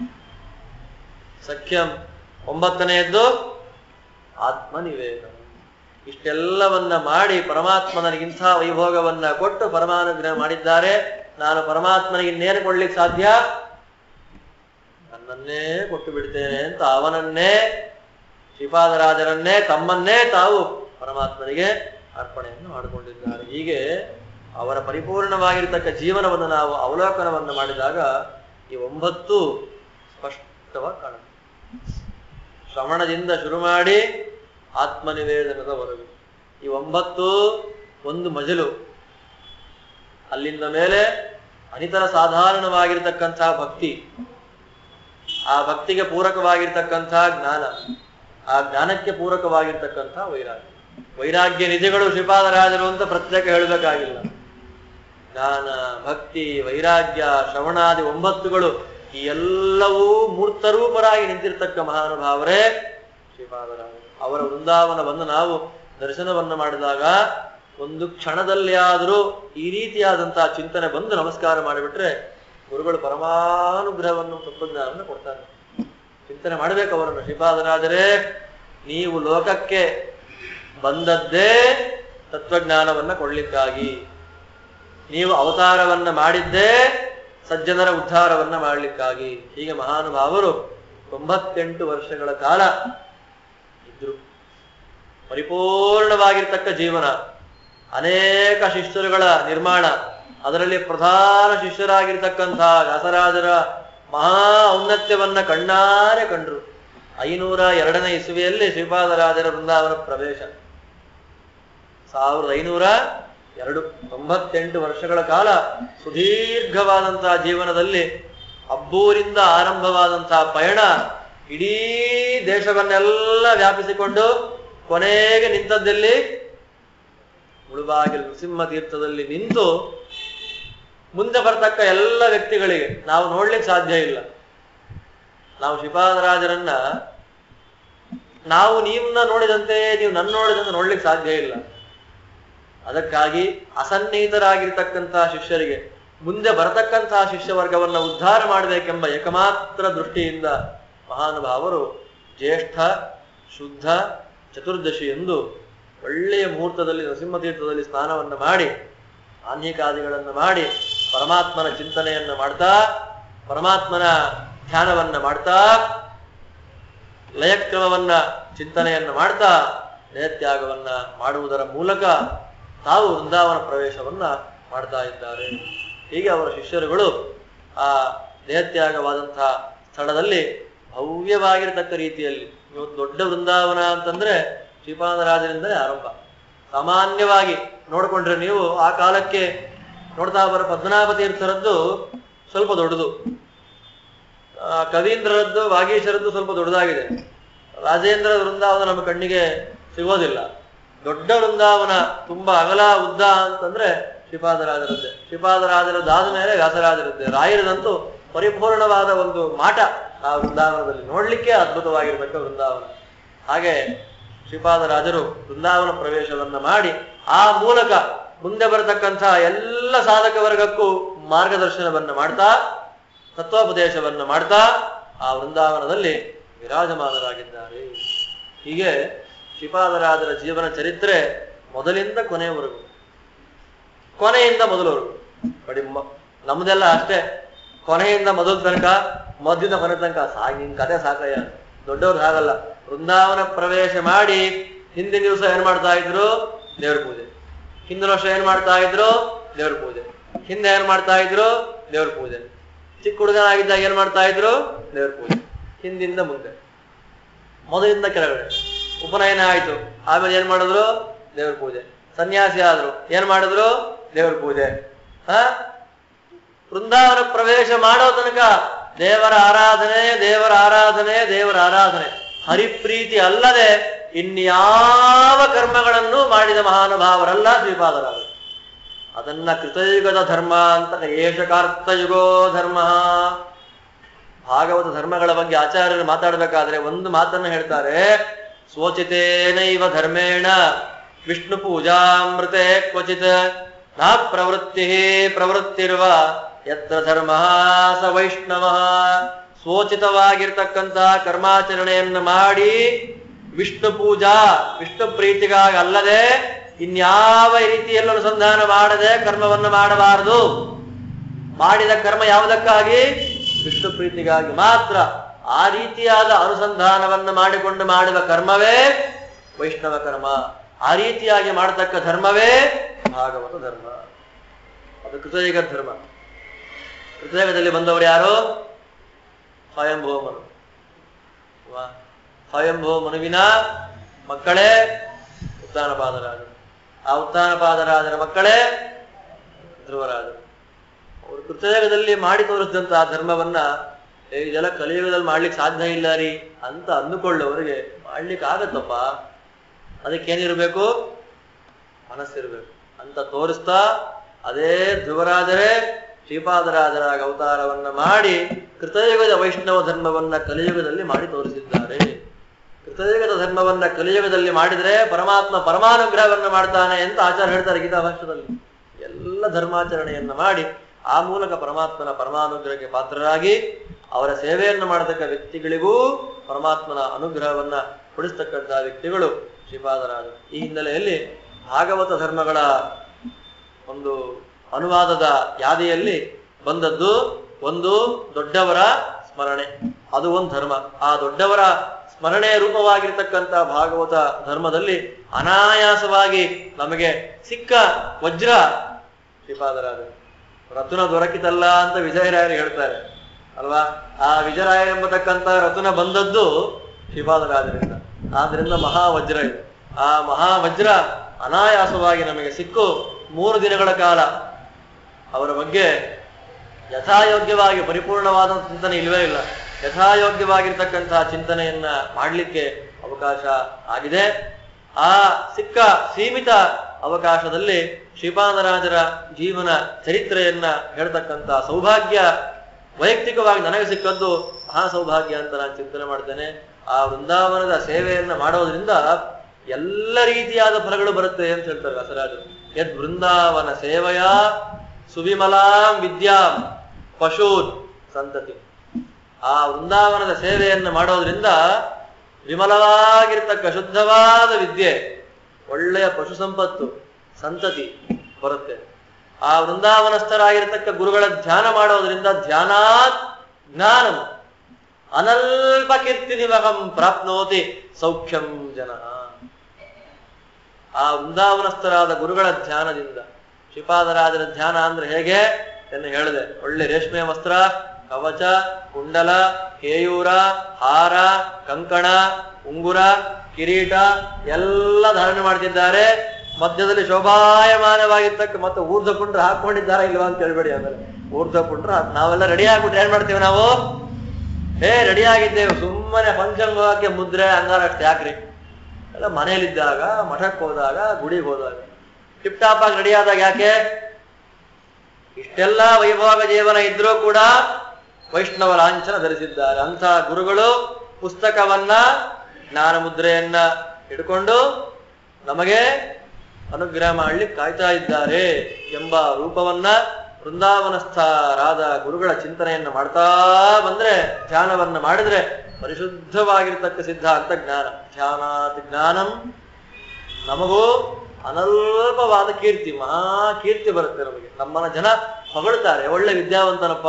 ಸಖ್ಯಂ ಒಂಬತ್ತನೆಯದ್ದು ಆತ್ಮನಿವೇದನ ಇಷ್ಟೆಲ್ಲವನ್ನ ಮಾಡಿ ಪರಮಾತ್ಮನಿಗೆ ಇಂಥ ವೈಭೋಗವನ್ನ ಕೊಟ್ಟು ಪರಮಾನುಗ್ರಹ ಮಾಡಿದ್ದಾರೆ ನಾನು ಪರಮಾತ್ಮನಿಗೆ ಇನ್ನೇನು ಕೊಡ್ಲಿಕ್ಕೆ ಸಾಧ್ಯ ನನ್ನನ್ನೇ ಕೊಟ್ಟು ಬಿಡ್ತೇನೆ ಅಂತ ಅವನನ್ನೇ ಶ್ರೀಪಾದರಾಜರನ್ನೇ ತಮ್ಮನ್ನೇ ತಾವು ಪರಮಾತ್ಮನಿಗೆ ಅರ್ಪಣೆಯನ್ನು ಮಾಡಿಕೊಂಡಿದ್ದಾರೆ ಹೀಗೆ ಅವರ ಪರಿಪೂರ್ಣವಾಗಿರ್ತಕ್ಕ ಜೀವನವನ್ನು ನಾವು ಅವಲೋಕನವನ್ನು ಮಾಡಿದಾಗ ಈ ಒಂಬತ್ತು ಸ್ಪಷ್ಟವಾಗಿ ಕಾಣುತ್ತೆ ಶ್ರವಣದಿಂದ ಶುರು ಮಾಡಿ ಆತ್ಮನಿವೇದನದವರೆಗೂ ಈ ಒಂಬತ್ತು ಒಂದು ಮಜಲು ಅಲ್ಲಿಂದ ಮೇಲೆ ಅನಿತರ ಸಾಧಾರಣವಾಗಿರ್ತಕ್ಕಂತಹ ಭಕ್ತಿ ಆ ಭಕ್ತಿಗೆ ಪೂರಕವಾಗಿರ್ತಕ್ಕಂತಹ ಜ್ಞಾನ ಆ ಜ್ಞಾನಕ್ಕೆ ಪೂರಕವಾಗಿರ್ತಕ್ಕಂತಹ ವೈರಾಗ್ಯ ವೈರಾಗ್ಯ ನಿಧಿಗಳು ಶ್ರೀಪಾದರಾಜರು ಅಂತ ಪ್ರತ್ಯೇಕ ಹೇಳಬೇಕಾಗಿಲ್ಲ ಜ್ಞಾನ ಭಕ್ತಿ ವೈರಾಗ್ಯ ಶ್ರವಣಾದಿ ಒಂಬತ್ತುಗಳು ಈ ಎಲ್ಲವೂ ಮೂರ್ತರೂಪರಾಗಿ ನಿಂತಿರ್ತಕ್ಕ ಮಹಾನುಭಾವರೇ ಶ್ರೀಪಾದರಾಜರು ಅವರ ವೃಂದಾವನವನ್ನು ನಾವು ದರ್ಶನವನ್ನ ಮಾಡಿದಾಗ ಒಂದು ಕ್ಷಣದಲ್ಲಿ ಆದರೂ ಈ ರೀತಿಯಾದಂತಹ ಚಿಂತನೆ ಬಂದು ನಮಸ್ಕಾರ ಮಾಡಿಬಿಟ್ರೆ ಗುರುಗಳು ಪರಮಾನುಗ್ರಹವನ್ನು ತತ್ವಜ್ಞಾನವನ್ನು ಕೊಡ್ತಾರೆ ಚಿಂತನೆ ಮಾಡಬೇಕು ಅವರನ್ನು ಶ್ರೀಪಾದರಾಜರೇ ನೀವು ಲೋಕಕ್ಕೆ ಬಂದದ್ದೇ ತತ್ವಜ್ಞಾನವನ್ನ ಕೊಡ್ಲಿಕ್ಕಾಗಿ ನೀವು ಅವತಾರವನ್ನ ಮಾಡಿದ್ದೇ ಸಜ್ಜನರ ಉದ್ಧಾರವನ್ನ ಮಾಡಲಿಕ್ಕಾಗಿ ಹೀಗೆ ಮಹಾನುಭಾವರು ತೊಂಬತ್ತೆಂಟು ವರ್ಷಗಳ ಕಾಲ ಇದ್ರು ಪರಿಪೂರ್ಣವಾಗಿರ್ತಕ್ಕ ಜೀವನ ಅನೇಕ ಶಿಷ್ಯರುಗಳ ನಿರ್ಮಾಣ ಅದರಲ್ಲಿ ಪ್ರಧಾನ ಶಿಷ್ಯರಾಗಿರ್ತಕ್ಕಂತಹ ವ್ಯಾಸರಾಜರ ಮಹಾ ಔನ್ನತ್ಯವನ್ನ ಕಣ್ಣಾರೆ ಕಂಡ್ರು ಐನೂರ ಎರಡನೇ ಇಸುವೆಯಲ್ಲಿ ಶ್ರೀಪಾದರಾಜರ ವೃಂದಾವನ ಪ್ರವೇಶ ಸಾವಿರದ ಐನೂರ ಎರಡು ತೊಂಬತ್ತೆಂಟು ವರ್ಷಗಳ ಕಾಲ ಸುದೀರ್ಘವಾದಂತಹ ಜೀವನದಲ್ಲಿ ಅಬ್ಬೂರಿಂದ ಆರಂಭವಾದಂತಹ ಪಯಣ ಇಡೀ ದೇಶವನ್ನೆಲ್ಲ ವ್ಯಾಪಿಸಿಕೊಂಡು ಕೊನೆಗೆ ನಿಂತದ್ದಲ್ಲಿ ಮುಳುಬಾಗಿಲು ನೃಸಿಂಹ ತೀರ್ಥದಲ್ಲಿ ನಿಂತು ಮುಂದೆ ಬರ್ತಕ್ಕ ಎಲ್ಲ ವ್ಯಕ್ತಿಗಳಿಗೆ ನಾವು ನೋಡ್ಲಿಕ್ಕೆ ಸಾಧ್ಯ ಇಲ್ಲ ನಾವು ಶ್ರೀಪಾದರಾಜರನ್ನ ನಾವು ನೀವನ್ನ ನೋಡಿದಂತೆ ನೀವು ನನ್ನ ನೋಡಿದಂತೆ ನೋಡ್ಲಿಕ್ಕೆ ಸಾಧ್ಯ ಇಲ್ಲ ಅದಕ್ಕಾಗಿ ಅಸನ್ನಿಹಿತರಾಗಿರ್ತಕ್ಕಂತಹ ಶಿಷ್ಯರಿಗೆ ಮುಂದೆ ಬರತಕ್ಕಂತಹ ಶಿಷ್ಯ ವರ್ಗವನ್ನ ಉದ್ಧಾರ ಮಾಡಬೇಕೆಂಬ ಏಕಮಾತ್ರ ದೃಷ್ಟಿಯಿಂದ ಮಹಾನುಭಾವರು ಜ್ಯೇಷ್ಠ ಶುದ್ಧ ಚತುರ್ದಶಿ ಎಂದು ಒಳ್ಳೆಯ ಮುಹೂರ್ತದಲ್ಲಿ ನರಸಿಂಹತೀರ್ಥದಲ್ಲಿ ಸ್ನಾನವನ್ನು ಮಾಡಿ ಆನ್ಹಿಕಾದಿಗಳನ್ನು ಮಾಡಿ ಪರಮಾತ್ಮನ ಚಿಂತನೆಯನ್ನು ಮಾಡ್ತಾ ಪರಮಾತ್ಮನ ಧ್ಯಾನವನ್ನ ಮಾಡ್ತಾ ಲಯಕ್ರಮವನ್ನ ಚಿಂತನೆಯನ್ನು ಮಾಡ್ತಾ ದೇಹತ್ಯಾಗವನ್ನ ಮಾಡುವುದರ ಮೂಲಕ ತಾವು ವೃಂದಾವನ ಪ್ರವೇಶವನ್ನ ಮಾಡ್ತಾ ಇದ್ದಾರೆ ಹೀಗೆ ಅವರ ಶಿಷ್ಯರುಗಳು ಆ ದೇಹತ್ಯಾಗವಾದಂತಹ ಸ್ಥಳದಲ್ಲಿ ಭವ್ಯವಾಗಿರತಕ್ಕ ರೀತಿಯಲ್ಲಿ ಇವತ್ತು ದೊಡ್ಡ ವೃಂದಾವನ ಅಂತಂದ್ರೆ ಶ್ರೀಪಾದರಾಜರಿಂದಲೇ ಆರಂಭ ಸಾಮಾನ್ಯವಾಗಿ ನೋಡ್ಕೊಂಡ್ರೆ ನೀವು ಆ ಕಾಲಕ್ಕೆ ನೋಡ್ತಾ ಬರೋ ಪದ್ಮನಾಭ ತೀರ್ಥರದ್ದು ಸ್ವಲ್ಪ ದೊಡ್ಡದು ಆ, ಕವೀಂದ್ರರದ್ದು ವಾಗೀಶರದ್ದು ಸ್ವಲ್ಪ ದೊಡ್ಡದಾಗಿದೆ ರಾಜೇಂದ್ರ ವೃಂದಾವನ ನಮ್ಮ ಕಣ್ಣಿಗೆ ಸಿಗೋದಿಲ್ಲ ದೊಡ್ಡ ವೃಂದಾವನ ತುಂಬಾ ಅಗಲ ಉದ್ದ ಅಂತಂದ್ರೆ ಶ್ರೀಪಾದರಾಜರದ್ದೇ ಶ್ರೀಪಾದರಾಜರದ್ದಾದ ಮೇಲೆ ವ್ಯಾಸರಾಜರದ್ದೇ ರಾಯರದಂತೂ ಪರಿಪೂರ್ಣವಾದ ಒಂದು ಮಾಟ ಆ ವೃಂದಾವನದಲ್ಲಿ ನೋಡ್ಲಿಕ್ಕೆ ಅದ್ಭುತವಾಗಿರ್ತಕ್ಕ ವೃಂದಾವನ ಹಾಗೆ ಶ್ರೀಪಾದರಾಜರು ವೃಂದಾವನ ಪ್ರವೇಶವನ್ನ ಮಾಡಿ ಆ ಮೂಲಕ ಮುಂದೆ ಬರತಕ್ಕಂಥ ಎಲ್ಲ ಸಾಧಕ ವರ್ಗಕ್ಕೂ ಮಾರ್ಗದರ್ಶನವನ್ನ ಮಾಡ್ತಾ ತತ್ವೋಪದೇಶವನ್ನು ಮಾಡ್ತಾ ಆ ವೃಂದಾವನದಲ್ಲಿ ವಿರಾಜಮಾನರಾಗಿದ್ದಾರೆ ಹೀಗೆ ಶ್ರೀಪಾದರಾಜರ ಜೀವನ ಚರಿತ್ರೆ ಮೊದಲಿಂದ ಕೊನೆಯವರೆಗೂ ಕೊನೆಯಿಂದ ಮೊದಲವರೆಗೂ ನೋಡಿ ಮ- ನಮ್ದೆಲ್ಲ ಅಷ್ಟೇ ಕೊನೆಯಿಂದ ಮೊದಲ ತನಕ ಮಧ್ಯದ ಕೊನೆ ತನಕ ಸಾಗಿ ನಿನ್ ಕತೆ ಸಾಕಯ್ಯ ದೊಡ್ಡವ್ರು ಹಾಗಲ್ಲ ವೃಂದಾವನ ಪ್ರವೇಶ ಮಾಡಿ ಹಿಂದಿನ ದಿವಸ ಏನ್ ಮಾಡ್ತಾ ಇದ್ರು ದೇವ್ರ ಪೂಜೆ ಹಿಂದಿನ ವರ್ಷ ಏನ್ ಮಾಡ್ತಾ ಇದ್ರು ದೇವ್ರ ಪೂಜೆ ಹಿಂದೆ ಏನ್ ಮಾಡ್ತಾ ಇದ್ರು ದೇವ್ರ ಪೂಜೆ ಚಿಕ್ಕ ಹುಡುಗನಾಗಿದ್ದಾಗ ಏನ್ ಮಾಡ್ತಾ ಇದ್ರು ದೇವ್ರ ಪೂಜೆ ಹಿಂದಿಂದ ಮುಂದೆ ಮೊದಲಿಂದ ಕೆಳಗಡೆ ಉಪನಯನ ಆಯ್ತು ಆಮೇಲೆ ಏನ್ ಮಾಡಿದ್ರು ದೇವ್ರ ಪೂಜೆ ಸನ್ಯಾಸಿ ಆದ್ರು ಏನ್ ಮಾಡಿದ್ರು ದೇವ್ರ ಪೂಜೆ ಹ ವೃಂದಾವನ ಪ್ರವೇಶ ಮಾಡೋ ತನಕ ದೇವರ ಆರಾಧನೆ ದೇವರ ಆರಾಧನೆ ದೇವರ ಆರಾಧನೆ ಹರಿಪ್ರೀತಿ ಅಲ್ಲದೆ ಇನ್ಯಾವ ಕರ್ಮಗಳನ್ನು ಮಾಡಿದ ಮಹಾನುಭಾವರಲ್ಲ ಶ್ರೀಪಾದರಾದರು ಅದನ್ನ ಕೃತಯುಗದ ಧರ್ಮ ಅಂತ ಏಷಕಾರ್ತಯುಗೋ ಧರ್ಮ ಭಾಗವತ ಧರ್ಮಗಳ ಬಗ್ಗೆ ಆಚಾರ್ಯರು ಮಾತಾಡಬೇಕಾದ್ರೆ ಒಂದು ಮಾತನ್ನು ಹೇಳ್ತಾರೆ ಸ್ವಚಿತೇನೈವ ಧರ್ಮೇಣ ವಿಷ್ಣು ಪೂಜಾಮೃತೆ ಕ್ವಚಿತ್ ನಾ ಪ್ರವೃತ್ತಿ ಪ್ರವೃತ್ತಿರುವ ಯತ್ರ ಧರ್ಮ ಸ ವೈಷ್ಣವ ಸ್ವೋಚಿತವಾಗಿರ್ತಕ್ಕಂಥ ಕರ್ಮಾಚರಣೆಯನ್ನು ಮಾಡಿ ವಿಷ್ಣು ಪೂಜಾ ವಿಷ್ಣು ಪ್ರೀತಿಗಾಗಿ ಅಲ್ಲದೆ ಇನ್ಯಾವ ರೀತಿಯಲ್ಲೂ ಅನುಸಂಧಾನ ಮಾಡದೆ ಕರ್ಮವನ್ನು ಮಾಡಬಾರದು ಮಾಡಿದ ಕರ್ಮ ಯಾವುದಕ್ಕಾಗಿ ವಿಷ್ಣು ಪ್ರೀತಿಗಾಗಿ ಮಾತ್ರ ಆ ರೀತಿಯಾದ ಅನುಸಂಧಾನವನ್ನು ಮಾಡಿಕೊಂಡು ಮಾಡುವ ಕರ್ಮವೇ ವೈಷ್ಣವ ಕರ್ಮ ಆ ರೀತಿಯಾಗಿ ಮಾಡತಕ್ಕ ಧರ್ಮವೇ ಭಾಗವತ ಧರ್ಮ ಅದು ಕೃತಯುಗ ಧರ್ಮ ಕೃತಯುಗದಲ್ಲಿ ಬಂದವರು ಯಾರು ಸ್ವಯಂಭವ ಮನು ವಾ. ಸ್ವಯಂಭವ ಮನುವಿನ ಮಕ್ಕಳೇ ಉತ್ತಾನಪಾದರಾಜರು ಆ ಉತ್ತಾನಪಾದರಾಜರ ಮಕ್ಕಳೇ ಧ್ರುವರಾಜರು ಅವರು ಕೃತಯುಗದಲ್ಲಿ ಮಾಡಿ ತೋರಿಸಿದಂತಹ ಧರ್ಮವನ್ನ ಏ, ಇದೆಲ್ಲ ಕಲಿಯುಗದಲ್ಲಿ ಮಾಡ್ಲಿಕ್ಕೆ ಸಾಧ್ಯ ಇಲ್ಲ ರೀ ಅಂತ ಅಂದುಕೊಳ್ಳೋರಿಗೆ ಮಾಡ್ಲಿಕ್ಕೆ ಆಗತ್ತಪ್ಪ ಅದಕ್ಕೇನಿರ್ಬೇಕು ಮನಸ್ಸಿರ್ಬೇಕು ಅಂತ ತೋರಿಸ್ತಾ ಅದೇ ಧ್ರುವರಾಜರೇ ಶ್ರೀಪಾದರಾಜರಾಗ ಅವತಾರವನ್ನ ಮಾಡಿ ಕೃತಯುಗದ ವೈಷ್ಣವ ಧರ್ಮವನ್ನ ಕಲಿಯುಗದಲ್ಲಿ ಮಾಡಿ ತೋರಿಸಿದ್ದಾರೆ ಕೃತಯುಗದ ಧರ್ಮವನ್ನ ಕಲಿಯುಗದಲ್ಲಿ ಮಾಡಿದ್ರೆ ಪರಮಾತ್ಮ ಪರಮಾನುಗ್ರಹವನ್ನ ಮಾಡ್ತಾನೆ ಅಂತ ಆಚಾರ್ಯ ಹೇಳ್ತಾರೆ ಗೀತಾ ಭಾಷ್ಯದಲ್ಲಿ ಎಲ್ಲ ಧರ್ಮಾಚರಣೆಯನ್ನ ಮಾಡಿ ಆ ಮೂಲಕ ಪರಮಾತ್ಮನ ಪರಮಾನುಗ್ರಹಕ್ಕೆ ಪಾತ್ರರಾಗಿ ಅವರ ಸೇವೆಯನ್ನು ಮಾಡತಕ್ಕ ವ್ಯಕ್ತಿಗಳಿಗೂ ಪರಮಾತ್ಮನ ಅನುಗ್ರಹವನ್ನ ಕೊಡಿಸ್ತಕ್ಕಂತಹ ವ್ಯಕ್ತಿಗಳು ಶ್ರೀಪಾದರಾಜರು ಈ ಹಿನ್ನೆಲೆಯಲ್ಲಿ ಭಾಗವತ ಧರ್ಮಗಳ ಒಂದು ಅನುವಾದದ ಯಾದಿಯಲ್ಲಿ ಬಂದದ್ದು ಒಂದು ದೊಡ್ಡವರ ಸ್ಮರಣೆ ಅದು ಒಂದು ಧರ್ಮ ಆ ದೊಡ್ಡವರ ಸ್ಮರಣೆ ರೂಪವಾಗಿರ್ತಕ್ಕಂಥ ಭಾಗವತ ಧರ್ಮದಲ್ಲಿ ಅನಾಯಾಸವಾಗಿ ನಮಗೆ ಸಿಕ್ಕ ವಜ್ರ ಶ್ರೀಪಾದರಾಜರು ರತುನ ದೊರಕಿತಲ್ಲ ಅಂತ ವಿಜಯರಾಯರು ಹೇಳ್ತಾರೆ ಅಲ್ವಾ ಆ ವಿಜಯರಾಯರು ಎಂಬತಕ್ಕಂಥ ರತುನ ಬಂದದ್ದು ಶ್ರೀಪಾದರಾಜರಿಂದ ಆದ್ರಿಂದ ಮಹಾವಜ್ರ ಇದು ಆ ಮಹಾವಜ್ರ ಅನಾಯಾಸವಾಗಿ ನಮಗೆ ಸಿಕ್ಕು ಮೂರು ದಿನಗಳ ಕಾಲ ಅವರ ಬಗ್ಗೆ ಯಥಾಯೋಗ್ಯವಾಗಿ ಪರಿಪೂರ್ಣವಾದ ಚಿಂತನೆ ಇಲ್ಲವೇ ಇಲ್ಲ ಯಥಾಯೋಗ್ಯವಾಗಿರ್ತಕ್ಕಂತಹ ಚಿಂತನೆಯನ್ನ ಮಾಡಲಿಕ್ಕೆ ಅವಕಾಶ ಆಗಿದೆ ಆ ಸಿಕ್ಕ ಸೀಮಿತ ಅವಕಾಶದಲ್ಲಿ ಶ್ರೀಪಾದರಾಜರ ಜೀವನ ಚರಿತ್ರೆಯನ್ನ ಹೇಳ್ತಕ್ಕಂಥ ಸೌಭಾಗ್ಯ ವೈಯಕ್ತಿಕವಾಗಿ ನನಗೆ ಸಿಕ್ಕದ್ದು ಮಹಾ ಸೌಭಾಗ್ಯ ಅಂತ ನಾನು ಚಿಂತನೆ ಮಾಡ್ತೇನೆ ಆ ವೃಂದಾವನದ ಸೇವೆಯನ್ನ ಮಾಡೋದ್ರಿಂದ ಎಲ್ಲ ರೀತಿಯಾದ ಫಲಗಳು ಬರುತ್ತೆ ಅಂತ ಹೇಳ್ತಾರೆ ವ್ಯಾಸರಾಜರು ಯದ್ ವೃಂದಾವನ ಸೇವೆಯ ಸುವಿಮಲಾಂ ವಿದ್ಯಾಂ ಪಶೂನ್ ಸಂತತಿ ಆ ವೃಂದಾವನದ ಸೇವೆಯನ್ನು ಮಾಡೋದ್ರಿಂದ ವಿಮಲವಾಗಿರ್ತಕ್ಕ ಶುದ್ಧವಾದ ವಿದ್ಯೆ ಒಳ್ಳೆಯ ಪಶು ಸಂಪತ್ತು ಸಂತತಿ ಬರುತ್ತೆ ಆ ವೃಂದಾವನಸ್ಥರಾಗಿರ್ತಕ್ಕ ಗುರುಗಳ ಧ್ಯಾನ ಮಾಡೋದ್ರಿಂದ ಧ್ಯಾನಾತ್ ಜ್ಞಾನಂ ಅನಲ್ಪ ಕೀರ್ತಿ ನಿಮಗಂ ಪ್ರಾಪ್ನೋತಿ ಸೌಖ್ಯಂ ಜನ ಆ ವೃಂದಾವನಸ್ಥರಾದ ಗುರುಗಳ ಧ್ಯಾನದಿಂದ ಶ್ರೀಪಾದರಾಜರ ಧ್ಯಾನ ಅಂದ್ರೆ ಹೇಗೆ ಎಂದು ಹೇಳಿದೆ ಒಳ್ಳೆ ರೇಷ್ಮೆ ವಸ್ತ್ರ ಕವಚ ಕುಂಡಲ ಕೇಯೂರ ಹಾರ ಕಂಕಣ ಉಂಗುರ ಕಿರೀಟ ಎಲ್ಲ ಧಾರಣೆ ಮಾಡ್ತಿದ್ದಾರೆ ಮಧ್ಯದಲ್ಲಿ ಶೋಭಾಯಮಾನವಾಗಿರ್ತಕ್ಕ ಮತ್ತೆ ಊರ್ಧ್ವ ಪುಂಡ್ರ ಹಾಕೊಂಡಿದ್ದಾರಾ ಇಲ್ವಾ ಅಂತ ಕೇಳ್ಬೇಡಿ ಆಮೇಲೆ ಊರ್ಧ್ವ ಪುಂಡ್ರ ನಾವೆಲ್ಲ ರೆಡಿ ಆಗ್ಬಿಟ್ರೆ ಏನ್ ಮಾಡ್ತೀವಿ ನಾವು ಹೇ ರೆಡಿ ಆಗಿದ್ದೇವೆ ಸುಮ್ಮನೆ ಪಂಚಂಗಕ್ಕೆ ಮುದ್ರೆ ಅಂಗಾರ ಅಷ್ಟೇ ಯಾಕ್ರಿ ಎಲ್ಲ ಮನೇಲಿದ್ದಾಗ ಮಠಕ್ಕೆ ಹೋದಾಗ ಗುಡಿಗೆ ಹೋದಾಗ ಟಿಪ್ ಟಾಪ್ ಆಗಿ ರೆಡಿ ಆದಾಗ ಯಾಕೆ ಇಷ್ಟೆಲ್ಲ ವೈಭೋಗ ಜೀವನ ಇದ್ರೂ ಕೂಡ ವೈಷ್ಣವ ಲಾಂಛನ ಧರಿಸಿದ್ದಾರೆ ಅಂಥ ಗುರುಗಳು ಪುಸ್ತಕವನ್ನ ಜ್ಞಾನ ಮುದ್ರೆಯನ್ನ ಹಿಡ್ಕೊಂಡು ನಮಗೆ ಅನುಗ್ರಹ ಮಾಡ್ಲಿಕ್ಕೆ ಕಾಯ್ತಾ ಇದ್ದಾರೆ ಎಂಬ ರೂಪವನ್ನ ವೃಂದಾವನಸ್ಥರಾದ ಗುರುಗಳ ಚಿಂತನೆಯನ್ನ ಮಾಡ್ತಾ ಬಂದ್ರೆ ಧ್ಯಾನವನ್ನ ಮಾಡಿದ್ರೆ ಪರಿಶುದ್ಧವಾಗಿರ್ತಕ್ಕ ಸಿದ್ಧಾಂತ ಜ್ಞಾನ ಧ್ಯಾನಾತ್ ಜ್ಞಾನಂ ನಮಗೂ ಅನಲ್ಪವಾದ ಕೀರ್ತಿ ಮಹಾ ಕೀರ್ತಿ ಬರುತ್ತೆ ನಮಗೆ ನಮ್ಮನ್ನ ಜನ ಹೊಗಳ್ತಾರೆ ಒಳ್ಳೆ ವಿದ್ಯಾವಂತನಪ್ಪ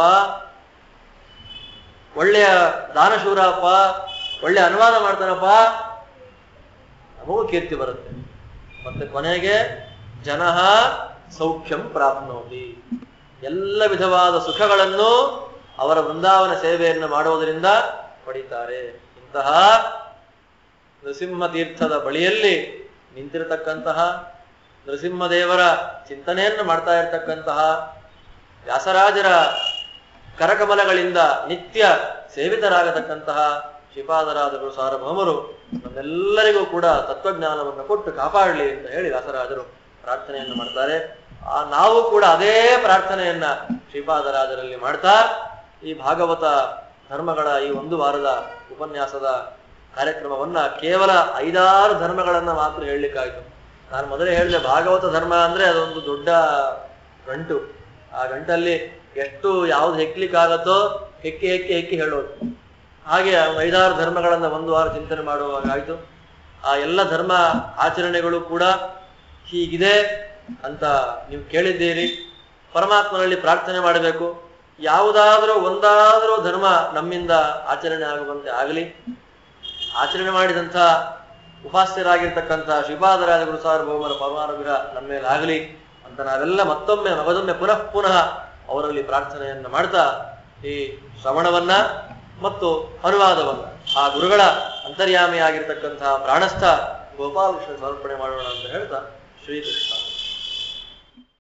ಒಳ್ಳೆಯ ದಾನಶೂರಪ್ಪ ಒಳ್ಳೆ ಅನುವಾದ ಮಾಡ್ತಾನಪ್ಪ ನಮಗೂ ಕೀರ್ತಿ ಬರುತ್ತೆ ಮತ್ತೆ ಕೊನೆಗೆ ಜನಃ ಸೌಖ್ಯಂ ಪ್ರಾಪ್ನೋತಿ ಎಲ್ಲ ವಿಧವಾದ ಸುಖಗಳನ್ನು ಅವರ ವೃಂದಾವನ ಸೇವೆಯನ್ನು ಮಾಡುವುದರಿಂದ ಪಡಿತಾರೆ ಇಂತಹ ನೃಸಿಂಹ ತೀರ್ಥದ ಬಳಿಯಲ್ಲಿ ನಿಂತಿರತಕ್ಕಂತಹ ನೃಸಿಂಹದೇವರ ಚಿಂತನೆಯನ್ನು ಮಾಡ್ತಾ ಇರತಕ್ಕಂತಹ ವ್ಯಾಸರಾಜರ ಕರಕಮಲಗಳಿಂದ ನಿತ್ಯ ಸೇವಿತರಾಗತಕ್ಕಂತಹ ಶ್ರೀಪಾದರಾಜರು ಸಾರ್ವಭೌಮರು ನಮ್ಮೆಲ್ಲರಿಗೂ ಕೂಡ ತತ್ವಜ್ಞಾನವನ್ನು ಕೊಟ್ಟು ಕಾಪಾಡಲಿ ಅಂತ ಹೇಳಿ ವ್ಯಾಸರಾಜರು ಪ್ರಾರ್ಥನೆಯನ್ನು ಮಾಡ್ತಾರೆ ಆ ನಾವು ಕೂಡ ಅದೇ ಪ್ರಾರ್ಥನೆಯನ್ನ ಶ್ರೀಪಾದರಾಜರಲ್ಲಿ ಮಾಡ್ತಾ ಈ ಭಾಗವತ ಧರ್ಮಗಳ ಈ ಒಂದು ವಾರದ ಉಪನ್ಯಾಸದ ಕಾರ್ಯಕ್ರಮವನ್ನ ಕೇವಲ ಐದಾರು ಧರ್ಮಗಳನ್ನ ಮಾತ್ರ ಹೇಳಲಿಕ್ಕಾಯ್ತು ನಾನು ಮೊದಲೇ ಹೇಳಿದೆ ಭಾಗವತ ಧರ್ಮ ಅಂದ್ರೆ ಅದೊಂದು ದೊಡ್ಡ ಗಂಟು ಆ ಗಂಟಲ್ಲಿ ಎಷ್ಟು ಯಾವ್ದು ಹೆಕ್ಲಿಕ್ಕಾಗತ್ತೋ ಹೆಕ್ಕಿ ಹೆಕ್ಕಿ ಹೆಕ್ಕಿ ಹೇಳೋದು ಹಾಗೆ ಒಂದು ಐದಾರು ಧರ್ಮಗಳನ್ನ ಒಂದು ವಾರ ಚಿಂತನೆ ಮಾಡುವಾಗ ಆಯ್ತು ಆ ಎಲ್ಲ ಧರ್ಮ ಆಚರಣೆಗಳು ಕೂಡ ಹೀಗಿದೆ ಅಂತ ನೀವು ಕೇಳಿದ್ದೀರಿ ಪರಮಾತ್ಮನಲ್ಲಿ ಪ್ರಾರ್ಥನೆ ಮಾಡಬೇಕು ಯಾವುದಾದ್ರೂ ಒಂದಾದರೂ ಧರ್ಮ ನಮ್ಮಿಂದ ಆಚರಣೆ ಆಗುವಂತೆ ಆಗಲಿ ಆಚರಣೆ ಮಾಡಿದಂಥ ಉಪಾಸ್ಯರಾಗಿರ್ತಕ್ಕಂಥ ಶ್ರೀಪಾದರಾಜ ಗುರು ಸಾರ್ವಭೌಮರ ಪರಮಾನುಗ್ರಹ ನಮ್ಮ ಮೇಲೆ ಆಗಲಿ ಅಂತ ನಾವೆಲ್ಲ ಮತ್ತೊಮ್ಮೆ ಮಗದೊಮ್ಮೆ ಪುನಃ ಪುನಃ ಅವರಲ್ಲಿ ಪ್ರಾರ್ಥನೆಯನ್ನ ಮಾಡ್ತಾ ಈ ಶ್ರವಣವನ್ನ ಮತ್ತು ಅನುವಾದವನ್ನ ಆ ಗುರುಗಳ ಅಂತರ್ಯಾಮಿಯಾಗಿರ್ತಕ್ಕಂತಹ ಪ್ರಾಣಸ್ಥ ಗೋಪಾಲಕೃಷ್ಣ ಸಮರ್ಪಣೆ ಮಾಡೋಣ ಅಂತ ಹೇಳ್ತಾ ಶ್ರೀಕೃಷ್ಣ